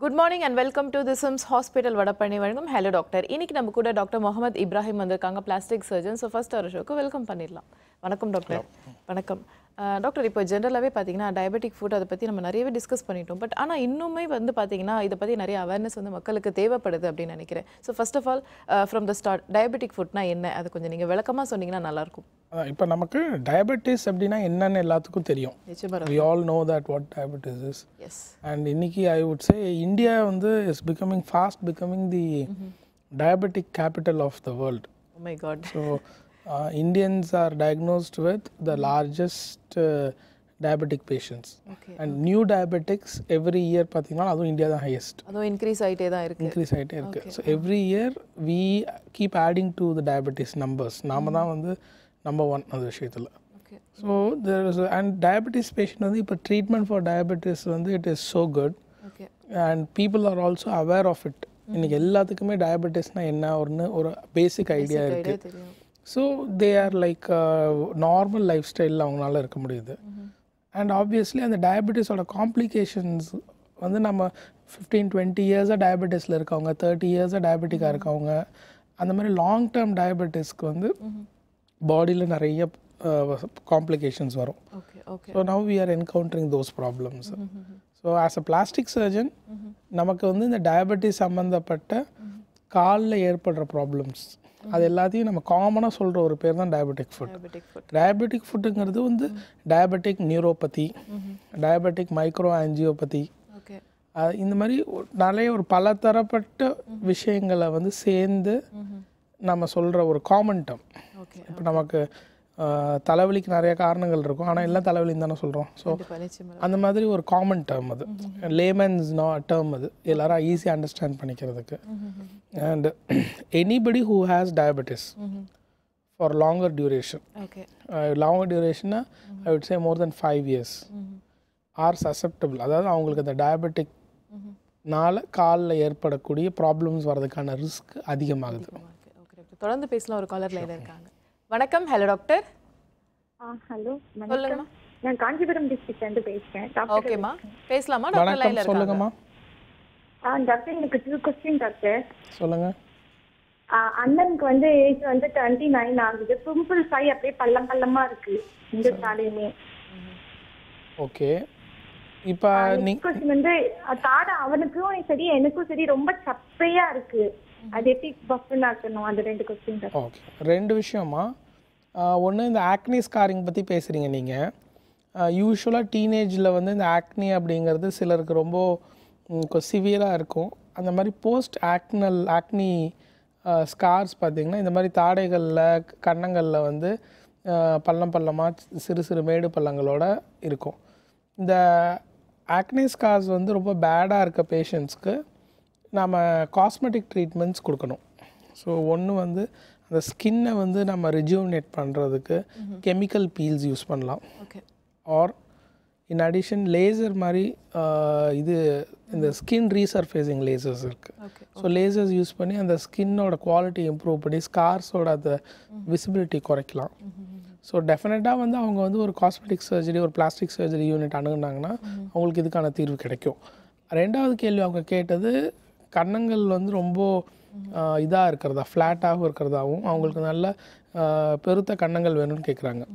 Good morning and welcome to the SIMS hospital Vadapalani வழங்கும் hello doctor இன்னைக்கு நம்ம கூட டாக்டர் முகமது இப்ராஹிம் வந்திருக்காங்க பிளாஸ்டிக் சர்ஜன் ஸோ ஃபர்ஸ்ட் ஒரு ஷோக்கு வெல்கம் பண்ணிடலாம் வணக்கம் டாக்டர் வணக்கம் அஹ், டாக்டர் இப்போ ஜென்ரலாகவே பார்த்தீங்கன்னா டயபெட்டிக் ஃபுட் அதை பற்றி நம்ம நிறையவே டிஸ்கஸ் பண்ணிட்டோம் பட் ஆனால் இன்னுமே வந்து பார்த்தீங்கன்னா இதை பற்றி நிறைய அவேர்னஸ் வந்து மக்களுக்கு தேவைப்படுது அப்படின்னு நினைக்கிறேன் so first of all from the start diabetic ஃபுட்னா என்ன அது கொஞ்சம் நீங்கள் விளக்கமாக சொன்னீங்கன்னா நல்லாயிருக்கும் அதான் இப்போ நமக்கு டயபெட்டிஸ் அப்படின்னா என்னன்னு எல்லாத்துக்கும் தெரியும் நிச்சயமாக we all know that what diabetes is yes and இன்னைக்கு ஐ வுட் சே இந்தியா வந்து is becoming fast becoming the diabetic capital of the world oh my God so Indians are diagnosed with the largest diabetic patients okay and new diabetics every year பார்த்தீங்கன்னா அதுவும் India தான் highest அதுவும் increase ஆகிட்டே தான் இருக்குது increase ஆகிட்டே இருக்கு so every year we keep adding to the diabetes numbers நாம தான் வந்து நம்பர் ஒன் அந்த விஷயத்தில் okay so there is and diabetes patient வந்து இப்போ ட்ரீட்மெண்ட் ஃபார் டயபெட்டிஸ் வந்து it is so good okay and people are also aware of it இன்னைக்கு எல்லாத்துக்குமே டயபெட்டிஸ்னால் என்ன ஒன்று ஒரு பேசிக் ஐடியா இருக்குது ஐடியா தெரியும் so they are like normal life ஸ்டைலில் அவங்களால இருக்க முடியுது அண்ட் ஆப்வியஸ்லி அந்த டயபெட்டிஸோட காம்ப்ளிகேஷன்ஸ் வந்து நம்ம ஃபிஃப்டீன் டுவெண்ட்டி இயர்ஸாக டயபெட்டிஸில் இருக்கவங்க தேர்ட்டி இயர்ஸாக டயபெட்டிக்காக இருக்கவங்க அந்த மாதிரி லாங் டேர்ம் டயபெட்டிஸ்க்கு வந்து பாடியில் நிறைய காம்ப்ளிகேஷன்ஸ் வரும் okay okay so now we are encountering those problems so as a plastic surgeon நமக்கு வந்து இந்த டயபெட்டிஸ் சம்மந்தப்பட்ட காலில் ஏற்படுற ப்ராப்ளம்ஸ் அது எல்லாத்தையும் நம்ம காமனாக சொல்கிற ஒரு பேர் தான் diabetic foot diabetic foot diabetic ஃபுட்டுங்கிறது வந்து diabetic neuropathy diabetic microangiopathy okay இந்த மாதிரி ஒரு- நிறைய ஒரு பலதரப்பட்ட விஷயங்களை வந்து சேர்ந்து நம்ம சொல்கிற ஒரு காமன் டேர்ம் ஓகே இப்போ நமக்கு ஆஹ், தலைவலிக்கு நிறைய காரணங்கள் இருக்கும் ஆனால் எல்லாம் தலைவலின்னு தானே சொல்கிறோம் ஸோ கண்டிப்பா நிச்சயமா அந்த மாதிரி ஒரு காமன் டேர்ம் அது லேமன்ஸ் நோ டேர்ம் அது எல்லாரும் ஈஸியாக அண்டர்ஸ்டாண்ட் பண்ணிக்கிறதுக்கு and anybody who has diabetes for longer duration okay longer டியூரேஷன்னா I would say more then five years are susceptible அதாவது அவங்களுக்கு அந்த டயபெட்டிக் நால காலில் ஏற்படக்கூடிய ப்ராப்ளம்ஸ் வர்றதுக்கான ரிஸ்க் அதிகமாகுது ஓகே ஓகே டாக்டர் தொடர்ந்து பேசலாம் ஒரு காலர் லைன்ல இருக்காங்க வணக்கம் ஹலோ டாக்டர் ஆ ஹலோ சொல்லுங்கம்மா. வணக்கம் நான் காஞ்சிபுரம் டிஸ்ட்ரிக்ட்ல இருந்து பேசுறேன் டாக்டர் ஓகேம்மா பேசலாமா டாக்டர் லைன்ல வணக்கம் இருக்காங்க சொல்லுங்கம்மா ஆ டாக்டர் எனக்கு டூ கொஸ்டின் டாக்டர் சொல்லுங்க ஆ, அண்ணனுக்கு வந்து ஏஜ் வந்து டுவெண்ட்டி நைன் ஆகுது பிம்பிள்ஸ் ஆகி அப்படியே பள்ளம் பள்ளமா இருக்கு இந்த தாடையுமே ஓகே இப்போ நீ கொஸ்டின் வந்து அ, தாடை அவனுக்கும் சரி எனக்கும் சரி ரொம்ப சப்பையா இருக்கு அது எப்படி பஃபன் ஆக்கணும் அந்த ரெண்டு கொஸ்டின் டாக்டர் ஓகே ரெண்டு விஷயமா ஒன்று இந்த ஆக்னி ஸ்காரிங் பற்றி பேசுகிறீங்க நீங்கள் யூஸ்வலாக டீனேஜில் வந்து இந்த ஆக்னி அப்படிங்கிறது சிலருக்கு ரொம்ப சிவியராக இருக்கும் அந்த மாதிரி போஸ்ட் ஆக்னல் ஆக்னி ஸ்கார்ஸ் பார்த்தீங்கன்னா இந்த மாதிரி தாடைகளில் கன்னங்களில் வந்து அஹ், பள்ளம் பள்ளமாக சிறு சிறு மேடு பள்ளங்களோட இருக்கும் இந்த ஆக்னி ஸ்கார்ஸ் வந்து ரொம்ப பேடாக இருக்க பேஷண்ட்ஸ்க்கு நம்ம காஸ்மெட்டிக் ட்ரீட்மெண்ட்ஸ் கொடுக்கணும் ஸோ ஒன்று வந்து அந்த ஸ்கின்னை வந்து நம்ம ரிஜுவனேட் பண்ணுறதுக்கு கெமிக்கல் பீல்ஸ் யூஸ் பண்ணலாம் okay or in addition laser மாதிரி ஆஹ், இது இந்த ஸ்கின் ரீசர்ஃபேசிங் லேசர்ஸ் இருக்குது ஓகே ஸோ லேசர்ஸ் யூஸ் பண்ணி அந்த ஸ்கின்னோட குவாலிட்டி இம்ப்ரூவ் பண்ணி ஸ்கார்ஸோட அந்த விசிபிலிட்டி குறைக்கலாம் ஸோ டெஃபினட்டாக வந்து அவங்க வந்து ஒரு காஸ்மெட்டிக் சர்ஜரி ஒரு பிளாஸ்டிக் சர்ஜரி யூனிட் அணுகுனாங்கன்னா அவங்களுக்கு இதுக்கான தீர்வு கிடைக்கும் ரெண்டாவது கேள்வி அவங்க கேட்டது கன்னங்கள் வந்து ரொம்ப இதாக இருக்கிறதா ஃப்ளாட்டாகவும் இருக்கிறதாவும் அவங்களுக்கு நல்ல ஆஹ், பெருத்த கன்னங்கள் வேணும்னு கேட்குறாங்க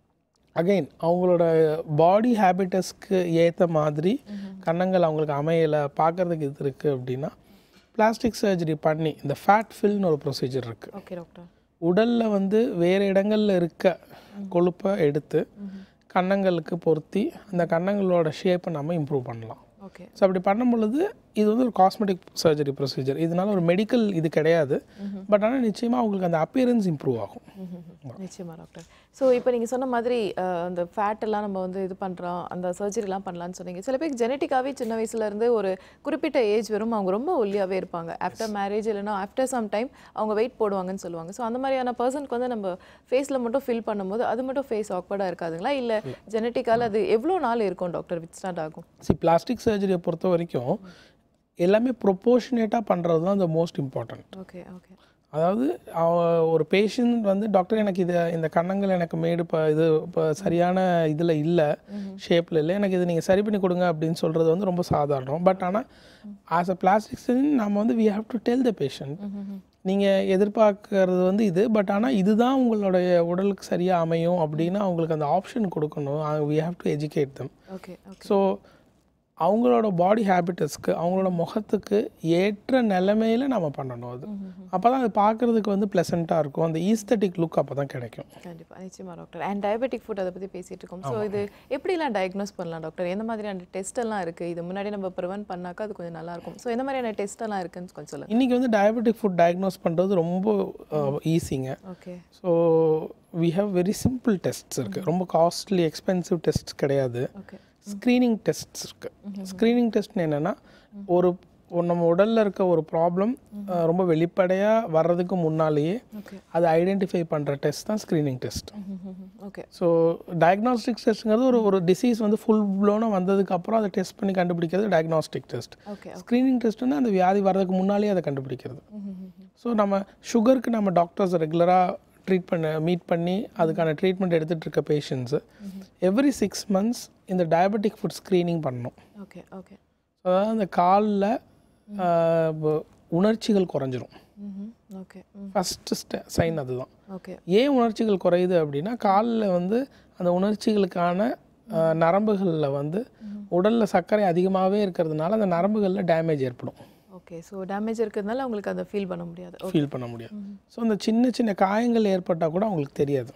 அகைன் அவங்களோட பாடி ஹேபிட்டஸ்க்கு ஏற்ற மாதிரி கன்னங்கள் அவங்களுக்கு அமையலை பார்க்கறதுக்கு இது இருக்குது அப்படின்னா பிளாஸ்டிக் சர்ஜரி பண்ணி இந்த ஃபேட் ஃபில்னு ஒரு ப்ரொசீஜர் இருக்குது ஓகே டாக்டர் உடலில் வந்து வேறு இடங்களில் இருக்க கொழுப்பை எடுத்து கன்னங்களுக்கு பொருத்தி அந்த கன்னங்களோட ஷேப்பை நம்ம இம்ப்ரூவ் பண்ணலாம் ஓகே ஸோ அப்படி பண்ணும் பொழுது இது வந்து ஒரு காஸ்மெட்டிக் சர்ஜரி ப்ரொசீஜர் இதனால ஒரு மெடிக்கல் இது கிடையாது பட் ஆனால் நிச்சயமாக அவங்களுக்கு அந்த அப்பியரன்ஸ் இம்ப்ரூவ் ஆகும் நிச்சயமா டாக்டர் ஸோ இப்போ நீங்கள் சொன்ன மாதிரி அஹ், அந்த ஃபேட் எல்லாம் நம்ம வந்து இது பண்ணுறோம் அந்த சர்ஜரிலாம் பண்ணலாம்னு சொன்னீங்க சில பேருக்கு ஜெனட்டிக்காகவே சின்ன வயசுல இருந்து ஒரு குறிப்பிட்ட ஏஜ் வரும் அவங்க ரொம்ப ஒல்லியாகவே இருப்பாங்க ஆஃப்டர் மேரேஜ் இல்லைன்னா ஆஃப்டர் சம் டைம் அவங்க வெயிட் போடுவாங்கன்னு சொல்லுவாங்க ஸோ அந்த மாதிரியான பர்சனுக்கு வந்து நம்ம ஃபேஸில் மட்டும் ஃபில் பண்ணும்போது அது மட்டும் ஃபேஸ் ஆக்வர்டாக இருக்காதுங்களா இல்லை ஜெனட்டிக்கால அது எவ்வளோ நாள் இருக்கும் டாக்டர் வித் ஸ்டார்ட் ஆகும் சி பிளாஸ்டிக் சர்ஜரியை பொறுத்த வரைக்கும் எல்லாமே ப்ரொப்போர்ஷனேட்டாக பண்ணுறது தான் the most important okay okay அதாவது அவ- ஒரு பேஷண்ட் வந்து டாக்டர் எனக்கு இது இந்த கன்னங்கள் எனக்கு மேடு இப்போ இது இப்போ சரியான இதில் இல்லை ஷேப்பில் இல்லை எனக்கு இது நீங்கள் சரி பண்ணி கொடுங்க அப்படின்னு சொல்கிறது வந்து ரொம்ப சாதாரணம் பட் ஆனால் ஆஸ் அ பிளாஸ்டிக் சர்ஜன் நம்ம வந்து we have to tell the patient நீங்கள் எதிர்பார்க்கறது வந்து இது பட் ஆனால் இதுதான் உங்களுடைய உடலுக்கு சரியாக அமையும் அப்படின்னு அவங்களுக்கு அந்த ஆப்ஷன் கொடுக்கணும் we have to educate them okay okay so அவங்களோட பாடி ஹேபிட்டஸ்க்கு அவங்களோட முகத்துக்கு ஏற்ற நிலைமையில நம்ம பண்ணணும் அது அப்போ தான் அது பார்க்குறதுக்கு வந்து ப்ளசண்ட்டாக இருக்கும் அந்த ஈஸ்தட்டிக் லுக் அப்போ தான் கிடைக்கும் கண்டிப்பா நிச்சயமா டாக்டர் அண்ட் டயபெட்டிக் ஃபுட் அதை பத்தி பேசிட்டு இருக்கோம் ஸோ இது எப்படிலாம் டயக்னோஸ் பண்ணலாம் டாக்டர் எந்த மாதிரியான டெஸ்ட் எல்லாம் இருக்கு இது முன்னாடி நம்ம ப்ரிவென்ட் பண்ணாக்கா அது கொஞ்சம் நல்லா இருக்கும் ஸோ எந்த மாதிரியான டெஸ்ட் எல்லாம் இருக்குன்னு கொஞ்சம் சொல்லுங்க இன்றைக்கி வந்து டயபெட்டிக் ஃபுட் டயக்னோஸ் பண்ணுறது ரொம்ப ஈஸிங்க okay so we have very simple tests இருக்குது ரொம்ப காஸ்ட்லி எக்ஸ்பென்சிவ் டெஸ்ட்ஸ் கிடையாது ஓகே ஸ்க்ரீனிங் டெஸ்ட்ஸ் இருக்குது ஸ்க்ரீனிங் டெஸ்ட்னு என்னென்னா ஒரு ஒரு நம்ம உடலில் இருக்க ஒரு ப்ராப்ளம் ரொம்ப வெளிப்படையாக வர்றதுக்கு முன்னாலேயே ஓகே அதை ஐடென்டிஃபை பண்ணுற டெஸ்ட் தான் screening test okay so diagnostic டெஸ்ட்டுங்கிறது ஒரு ஒரு டிசீஸ் வந்து ஃபுல் ப்ளோனாக வந்ததுக்கப்புறம் அதை டெஸ்ட் பண்ணி கண்டுபிடிக்கிறது டயக்னாஸ்டிக் டெஸ்ட் ஓகே ஸ்க்ரீனிங் டெஸ்ட்னா அந்த வியாதி வர்றதுக்கு முன்னாலேயே அதை கண்டுபிடிக்கிறது ஸோ நம்ம சுகருக்கு நம்ம டாக்டர்ஸ் ரெகுலராக ட்ரீட் பண்ண மீட் பண்ணி அதுக்கான ட்ரீட்மெண்ட் எடுத்துகிட்டு இருக்க பேஷண்ட்ஸு எவ்ரி சிக்ஸ் மந்த்ஸ் இந்த டயபெட்டிக் ஃபுட் ஸ்க்ரீனிங் பண்ணணும் ஓகே ஓகே அதாவது அந்த காலில் உணர்ச்சிகள் குறைஞ்சிரும் ஓகே ஃபஸ்ட்டு ஸ்டெ சைன் அதுதான் ஓகே ஏன் உணர்ச்சிகள் குறையுது அப்படின்னா காலில் வந்து அந்த உணர்ச்சிகளுக்கான அஹ், நரம்புகளில் வந்து உடலில் சர்க்கரை அதிகமாகவே இருக்கிறதுனால அந்த நரம்புகளில் டேமேஜ் ஏற்படும் ஓகே ஸோ டேமேஜ் இருக்கிறதுனால உங்களுக்கு அதை ஃபீல் பண்ண முடியாது ஓகே ஃபீல் பண்ண முடியாது ஸோ அந்த சின்ன சின்ன காயங்கள் ஏற்பட்டால் கூட அவங்களுக்கு தெரியாது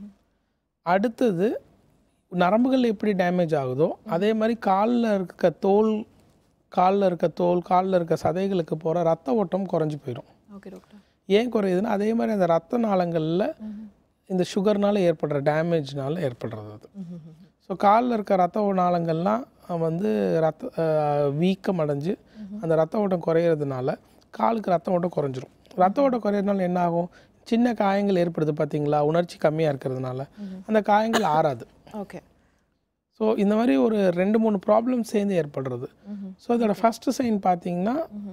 அடுத்தது நரம்புகள் எப்படி டேமேஜ் ஆகுதோ அதே மாதிரி காலில் இருக்க தோல் காலில் இருக்க தோல் காலில் இருக்க சதைகளுக்கு போகிற ரத்த ஓட்டம் குறைஞ்சி போயிடும் ஓகே டாக்டர் ஏன் குறையுதுன்னா அதே மாதிரி அந்த ரத்த நாளங்களில் இந்த சுகர்னால ஏற்படுற டேமேஜ்னால ஏற்படுறது அது ஸோ காலில் இருக்க ரத்த நாளங்கள்லாம் அஹ், வந்து ரத்த அஹ், வீக்கம் அடைஞ்சு அந்த ரத்த ஓட்டம் குறையிறதுனால காலுக்கு ரத்த ஓட்டம் குறைஞ்சிரும் ரத்த ஓட்டம் குறையிறதுனால என்ன ஆகும் சின்ன காயங்கள் ஏற்படுது பார்த்தீங்களா உணர்ச்சி கம்மியாக இருக்கிறதுனால அந்த காயங்கள் ஆறாது ஓகே ஸோ இந்த மாதிரி ஒரு ரெண்டு மூணு ப்ராப்ளம் சேர்ந்து ஏற்படுறது ஸோ அதோட ஃபர்ஸ்ட் சைன் பார்த்தீங்கன்னா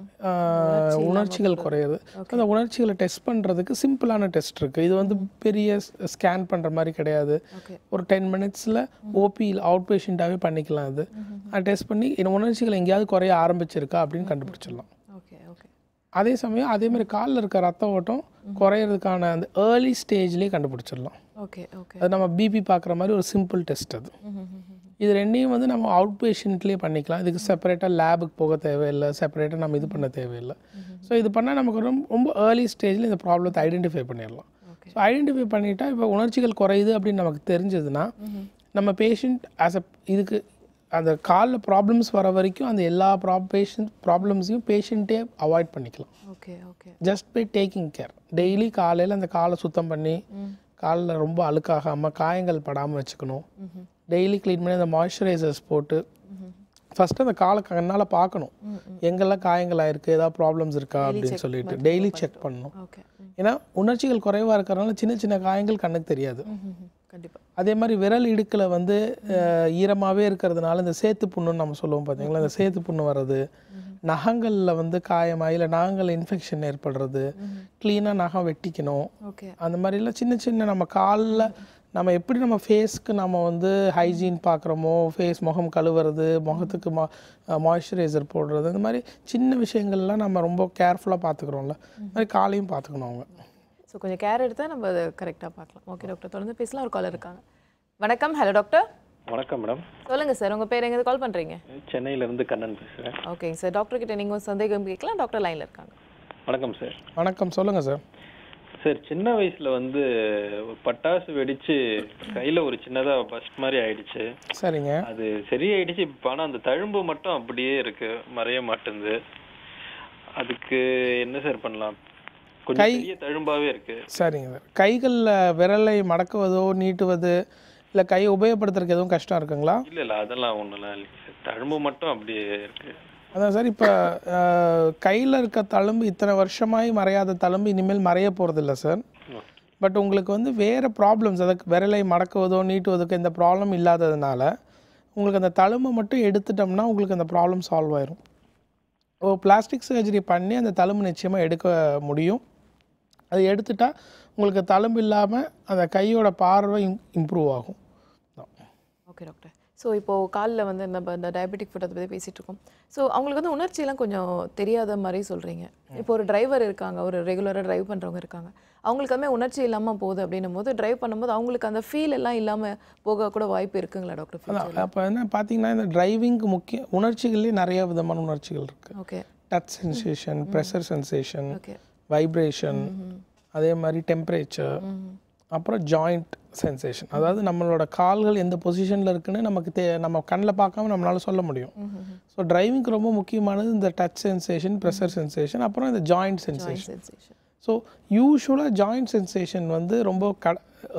ஆஹ், உணர்ச்சிகள் குறையிறது அந்த உணர்ச்சிகளை டெஸ்ட் பண்ணுறதுக்கு சிம்பிளான டெஸ்ட் இருக்குது இது வந்து பெரிய ஸ்கேன் பண்ணுற மாதிரி கிடையாது ஓகே ஒரு டென் மினிட்ஸில் ஓபி அவுட் பேஷண்ட்டாகவே பண்ணிக்கலாம் அது அது டெஸ்ட் பண்ணி இந்த உணர்ச்சிகள் எங்கேயாவது குறைய ஆரம்பிச்சிருக்கா அப்படின்னு கண்டுபிடிச்சிடலாம் ஓகே ஓகே அதே சமயம் அதே மாதிரி காலில் இருக்க ரத்த ஓட்டம் குறையிறதுக்கான அந்த ஏர்லி ஸ்டேஜ்லேயே கண்டுபிடிச்சிடலாம் ஓகே ஓகே அது நம்ம பிபி பார்க்குற மாதிரி ஒரு சிம்பிள் டெஸ்ட் அது இது ரெண்டையும் வந்து நம்ம அவுட் பேஷண்ட்லேயே பண்ணிக்கலாம் இதுக்கு செப்பரேட்டாக லேபுக்கு போக தேவையில்லை செப்பரேட்டாக நம்ம இது பண்ண தேவையில்லை ஸோ இது பண்ணால் நமக்கு ரொம்ப ரொம்ப ஏர்லி ஸ்டேஜில் இந்த ப்ராப்ளத்தை ஐடென்டிஃபை பண்ணிடலாம் ஓகே ஸோ ஐடென்டிஃபை பண்ணிட்டா இப்போ உணர்ச்சிகள் குறையுது அப்படின்னு நமக்கு தெரிஞ்சதுன்னா நம்ம பேஷண்ட் ஆஸ் அ இதுக்கு அந்த காலில் ப்ராப்ளம்ஸ் வர வரைக்கும் அந்த எல்லா ப்ரா பேஷண்ட் ப்ராப்ளம்ஸையும் பேஷண்ட்டே அவாய்ட் பண்ணிக்கலாம் okay okay just by taking care daily காலையில் அந்த காலை சுத்தம் பண்ணி காலில் ரொம்ப அழுக்காகாமல் காயங்கள் படாமல் வச்சுக்கணும் டெய்லி க்ளீன் பண்ணி அந்த மாய்ஸ்சரைசர்ஸ் போட்டு ஃபஸ்ட்டு அந்த காலை கண்ணால் பார்க்கணும் எங்கெல்லாம் காயங்கள் ஆயிருக்கு ஏதாவது ப்ராப்ளம்ஸ் இருக்கா அப்படின்னு சொல்லிட்டு டெய்லி செக் பண்ணணும் ஓகே ஏன்னா உணர்ச்சிகள் குறைவாக இருக்கிறனால சின்ன சின்ன காயங்கள் கண்ணுக்கு தெரியாது கண்டிப்பா அதே மாதிரி விரல் இடுக்கில் வந்து அஹ், ஈரமாவே இருக்கிறதுனால இந்த சேத்து புண்ணுன்னு நம்ம சொல்லுவோம் பார்த்தீங்களா இந்த சேத்து புண்ணு வர்றது நகங்களில் வந்து காயமாக இல்லை நகங்கள் இன்ஃபெக்ஷன் ஏற்படுறது க்ளீனாக நகம் வெட்டிக்கணும் ஓகே அந்த மாதிரிலாம் சின்ன சின்ன நம்ம காலில் நம்ம எப்படி நம்ம ஃபேஸ்க்கு நம்ம வந்து ஹைஜீன் பார்க்குறோமோ ஃபேஸ் முகம் கழுவுறது முகத்துக்கு மா மாய்ஸ்சரைசர் போடுறது இந்த மாதிரி சின்ன விஷயங்கள்லாம் நம்ம ரொம்ப கேர்ஃபுல்லாக பார்த்துக்குறோம்ல அது மாதிரி காலையும் பார்த்துக்கணும் அவங்க ஸோ கொஞ்சம் கேர் எடுத்தால் நம்ம அதை கரெக்டாக பார்க்கலாம் ஓகே டாக்டர் தொடர்ந்து பேசலாம் ஒரு காலர் இருக்காங்க வணக்கம் ஹலோ டாக்டர் வணக்கம் மேடம் சொல்லுங்கள் சார் உங்கள் பேர் எங்கேருந்து கால் பண்ணுறீங்க சென்னையிலேருந்து கண்ணன் பேசுகிறேன் ஓகேங்க சார் டாக்டர் கிட்ட நீங்கள் ஒரு சந்தேகம் கேட்கலாம் டாக்டர் லைனில் இருக்காங்க வணக்கம் சார் வணக்கம் சொல்லுங்கள் சார் சார் சின்ன வயசுல வந்து பட்டாசு வெடிச்சு கையில ஒரு சின்னதா பஸ்ட் மாதிரி ஆயிடுச்சு சரிங்க அது சரியாயிடுச்சு இப்போ ஆனால் அந்த தழும்பு மட்டும் அப்படியே இருக்கு மறைய மாட்டேங்குது அதுக்கு என்ன சார் பண்ணலாம் கொஞ்சம் பெரிய தழும்பாவே இருக்கு சரிங்க சார் கைகளில் விரலை மடக்குவதோ நீட்டுவது இல்லை கையை உபயோகப்படுத்துறதுக்கு எதுவும் கஷ்டம் இருக்குங்களா இல்ல இல்ல அதெல்லாம் ஒண்ணுலாம் இல்லைங்க சார் தழும்பு மட்டும் அப்படியே இருக்கு அதான் சார் இப்போ கையில் இருக்க தழும்பு இத்தனை வருஷமாய் மறையாத தழும்பு இனிமேல் மறைய போகிறதில்ல சார் பட் உங்களுக்கு வந்து வேறு ப்ராப்ளம்ஸ் அதுக்கு விரலை மடக்குவதோ நீட்டுவதற்கு எந்த ப்ராப்ளம் இல்லாததுனால உங்களுக்கு அந்த தழும்பை மட்டும் எடுத்துட்டோம்னா உங்களுக்கு அந்த ப்ராப்ளம் சால்வ் ஆயிரும் ஓ பிளாஸ்டிக் சர்ஜரி பண்ணி அந்த தழும்பு நிச்சயமாக எடுக்க முடியும் அது எடுத்துட்டா உங்களுக்கு தழும்பு இல்லாமல் அந்த கையோட பார்வை இம்ப்ரூவ் ஆகும் ஓகே டாக்டர் ஸோ இப்போது காலில் வந்து நம்ம இந்த டயபெட்டிக் ஃபுட் அதை பற்றி பேசிகிட்டு இருக்கோம் ஸோ அவங்களுக்கு வந்து உணர்ச்சியெல்லாம் கொஞ்சம் தெரியாத மாதிரி சொல்கிறீங்க இப்போ ஒரு டிரைவர் இருக்காங்க ஒரு ரெகுலராக டிரைவ் பண்ணுறவங்க இருக்காங்க அவங்களுக்கு அதுமாதிரி உணர்ச்சி இல்லாமல் போகுது அப்படின்னும் போது டிரைவ் பண்ணும்போது அவங்களுக்கு அந்த ஃபீல் எல்லாம் இல்லாமல் போக கூட வாய்ப்பு இருக்குங்களா டாக்டர் அதான் அப்போ என்ன பார்த்தீங்கன்னா இந்த டிரைவிங்க்கு முக்கிய உணர்ச்சிகள்லேயே நிறைய விதமான உணர்ச்சிகள் இருக்குது okay touch sensation pressure sensation okay vibration அதே மாதிரி டெம்பரேச்சர் அப்புறம் ஜாயிண்ட் சென்சேஷன் அதாவது நம்மளோட கால்கள் எந்த பொசிஷனில் இருக்குன்னு நமக்கு தே நம்ம கண்ணில் பார்க்காம நம்மளால சொல்ல முடியும் ஸோ டிரைவிங்க்கு ரொம்ப முக்கியமானது இந்த டச் சென்சேஷன் ப்ரெஷர் சென்சேஷன் அப்புறம் இந்த ஜாயிண்ட் சென்சேஷன் சென்சேஷன் ஸோ யூஸ்வலாக ஜாயிண்ட் சென்சேஷன் வந்து ரொம்ப க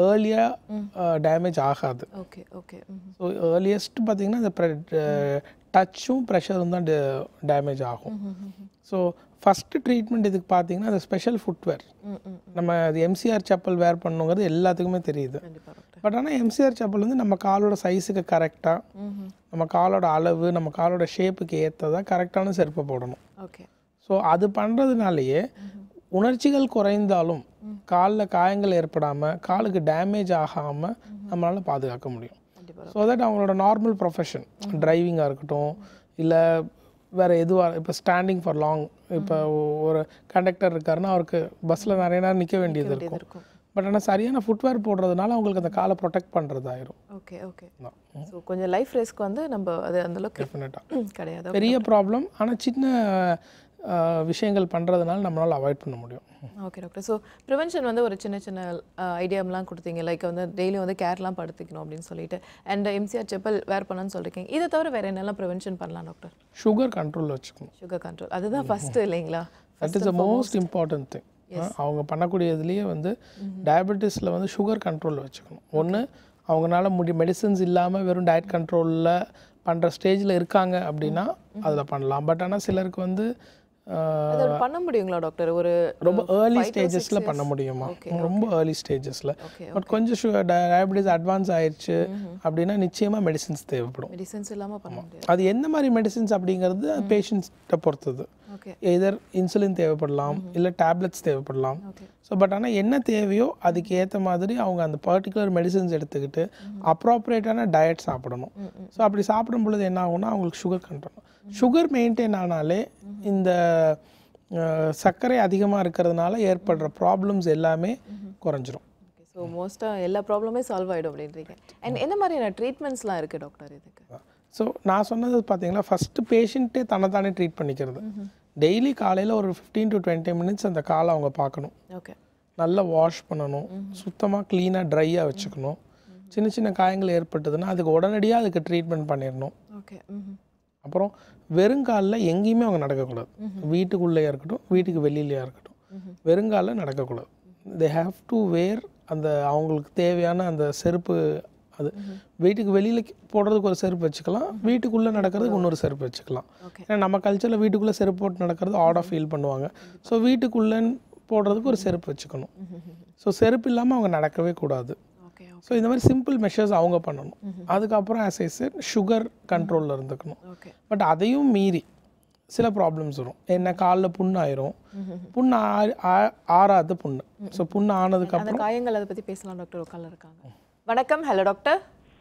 ஏர்லியாக டேமேஜ் ஆகாது ஓகே ஓகே ஸோ ஏர்லியஸ்ட் பார்த்தீங்கன்னா இந்த டச்சும் ப்ரெஷரும் தான் டேமேஜ் ஆகும் ஸோ ஃபஸ்ட்டு ட்ரீட்மெண்ட் இதுக்கு பார்த்தீங்கன்னா அந்த ஸ்பெஷல் ஃபுட்வேர் ம் ம் நம்ம அது எம்சிஆர் செப்பல் வேர் பண்ணுங்கிறது எல்லாத்துக்குமே தெரியுது கண்டிப்பாக டாக்டர் பட் ஆனால் எம்சிஆர் செப்பல் வந்து நம்ம காலோட சைஸுக்கு கரெக்டாக ம் நம்ம காலோட அளவு நம்ம காலோட ஷேப்புக்கு ஏற்றதாக கரெக்டான செருப்பை போடணும் ஓகே ஸோ அது பண்ணுறதுனாலயே உணர்ச்சிகள் குறைந்தாலும் காலில் காயங்கள் ஏற்படாமல் காலுக்கு டேமேஜ் ஆகாமல் நம்மளால் பாதுகாக்க முடியும் கண்டிப்பாக ஸோ தட் அவங்களோட நார்மல் ப்ரொஃபஷன் டிரைவிங்காக இருக்கட்டும் இல்லை வேறு எதுவாக இப்போ ஸ்டாண்டிங் ஃபார் லாங் இப்போ ஒரு கண்டக்டர் இருக்காருன்னா அவருக்கு பஸ்ஸில் நிறைய நேரம் நிற்க வேண்டியது இருக்கும் இருக்கும் பட் ஆனால் சரியான ஃபுட்வேர் போடுறதுனால அவங்களுக்கு அந்த காலை ப்ரொடெக்ட் பண்ணுறதாயிரும் ஓகே ஓகே ஸோ கொஞ்சம் லைஃப் ரிஸ்க் வந்து நம்ம அது அந்த அளவுக்கு டெஃபினட்டாக கிடையாது பெரிய ப்ராப்ளம் ஆனால் சின்ன அஹ், விஷயங்கள் பண்ணுறதுனால நம்மளால் அவாய்ட் பண்ண முடியும் ஓகே டாக்டர் ஸோ ப்ரிவென்ஷன் வந்து ஒரு சின்ன சின்ன ஐடியாம்லாம் கொடுத்தீங்க லைக் வந்து டெய்லி வந்து கேர்லாம் படுத்திக்கணும் அப்படின்னு சொல்லிட்டு அண்ட் எம்சிஆர் செப்பல் வேர் பண்ணணும்னு சொல்லிருக்கீங்க இதை தவிர வேறு என்னெல்லாம் ப்ரிவென்ஷன் பண்ணலாம் டாக்டர் சுகர் கண்ட்ரோலில் வச்சுக்கணும் சுகர் கண்ட்ரோல் அதுதான் ஃபஸ்ட்டு இல்லைங்களா that is the most important thing அவங்க பண்ணக்கூடியதுலேயே வந்து டயபெட்டிஸில் வந்து சுகர் கண்ட்ரோலில் வச்சுக்கணும் ஒன்று அவங்களால முடி மெடிசன்ஸ் இல்லாமல் வெறும் டயட் கண்ட்ரோலில் பண்ணுற ஸ்டேஜில் இருக்காங்க அப்படின்னா அதில் பண்ணலாம் பட் ஆனால் சிலருக்கு வந்து அஹ், அதை பண்ண முடியுங்களா டாக்டர் ஒரு ரொம்ப ஏர்லி ஸ்டேஜஸில் பண்ண முடியுமா ரொம்ப ஏர்லி ஸ்டேஜஸில் ஓகே பட் கொஞ்சம் சு டயபெட்டிஸ் அட்வான்ஸ் ஆயிடுச்சு அப்படின்னா நிச்சயமாக மெடிசின்ஸ் தேவைப்படும் மெடிசன்ஸ் இல்லாமல் பண்ண முடியாது அது எந்த மாதிரி மெடிசின்ஸ் அப்படிங்கிறது பேஷண்ட்ஸ்கிட்ட பொறுத்தது ஓகே எதர் இன்சுலின் தேவைப்படலாம் இல்லை டேப்லெட்ஸ் தேவைப்படலாம் ஓகே ஸோ பட் ஆனால் என்ன தேவையோ அதுக்கு ஏற்ற மாதிரி அவங்க அந்த பர்டிகுலர் மெடிசின்ஸ் எடுத்துக்கிட்டு அப்ராப்ரியேட்டான டயட் சாப்பிடணும் ஸோ அப்படி சாப்பிடும் பொழுது என்ன ஆகும்னா அவங்களுக்கு சுகர் கண்ட்ரோல் சுகர் மெயின்டைன் ஆனாலே இந்த அஹ், சர்க்கரை அதிகமாக இருக்கிறதுனால ஏற்படுற ப்ராப்ளம்ஸ் எல்லாமே குறைஞ்சிரும் ஓகே ஸோ மோஸ்ட்டாக எல்லா ப்ராப்ளமே சால்வ் ஆகிடும் அப்படின்றீங்க அண்ட் என்ன மாதிரியான ட்ரீட்மெண்ட்ஸ்லாம் இருக்குது டாக்டர் இதுக்கு ஸோ நான் சொன்னது பார்த்தீங்கன்னா ஃபஸ்ட்டு பேஷண்ட்டே தன்னைத்தானே ட்ரீட் பண்ணிக்கிறது டெய்லி காலையில் ஒரு ஃபிஃப்டீன் டு டுவெண்ட்டி மினிட்ஸ் அந்த காலை அவங்க பார்க்கணும் ஓகே நல்லா வாஷ் பண்ணணும் சுத்தமாக க்ளீனாக ட்ரையாக வச்சுக்கணும் சின்ன சின்ன காயங்கள் ஏற்பட்டதுன்னா அதுக்கு உடனடியாக அதுக்கு ட்ரீட்மெண்ட் பண்ணிடணும் ஓகே ம் அப்புறம் வெறுங்காலில் எங்கேயுமே அவங்க நடக்கக்கூடாது வீட்டுக்குள்ளேயா இருக்கட்டும் வீட்டுக்கு வெளியிலையா இருக்கட்டும் வெறுங்காலில் நடக்கக்கூடாது தே ஹாவ் டு வேர் அந்த அவங்களுக்கு தேவையான அந்த செருப்பு அது வீட்டுக்கு வெளியில் போடுறதுக்கு ஒரு செருப்பு வச்சுக்கலாம் வீட்டுக்குள்ளே நடக்கிறதுக்கு இன்னொரு செருப்பு வச்சுக்கலாம் ஓகே ஏன்னா நம்ம கல்ச்சரில் வீட்டுக்குள்ளே செருப்பு போட்டு நடக்கிறது ஆடாக ஃபீல் பண்ணுவாங்க ஸோ வீட்டுக்குள்ளே போடுறதுக்கு ஒரு செருப்பு வச்சுக்கணும் ஸோ செருப்பு இல்லாமல் அவங்க நடக்கவே கூடாது ஓகே ஸோ இந்த மாதிரி சிம்பிள் மெஷர்ஸ் அவங்க பண்ணணும் அதுக்கப்புறம் ஆஸ் ஐ சார் சுகர் கண்ட்ரோலில் இருந்துக்கணும் ஓகே பட் அதையும் மீறி சில ப்ராப்ளம்ஸ் வரும் என்ன காலில் புண்ணு ஆயிரும் புண்ணு ஆ- ஆ- ஆறாத புண்ணு ஸோ புண்ணு ஆனதுக்கப்புறம் அந்த காயங்கள் அதை பற்றி பேசலாம் டாக்டர் உட்கால இருக்காங்க வணக்கம் ஹலோ டாக்டர்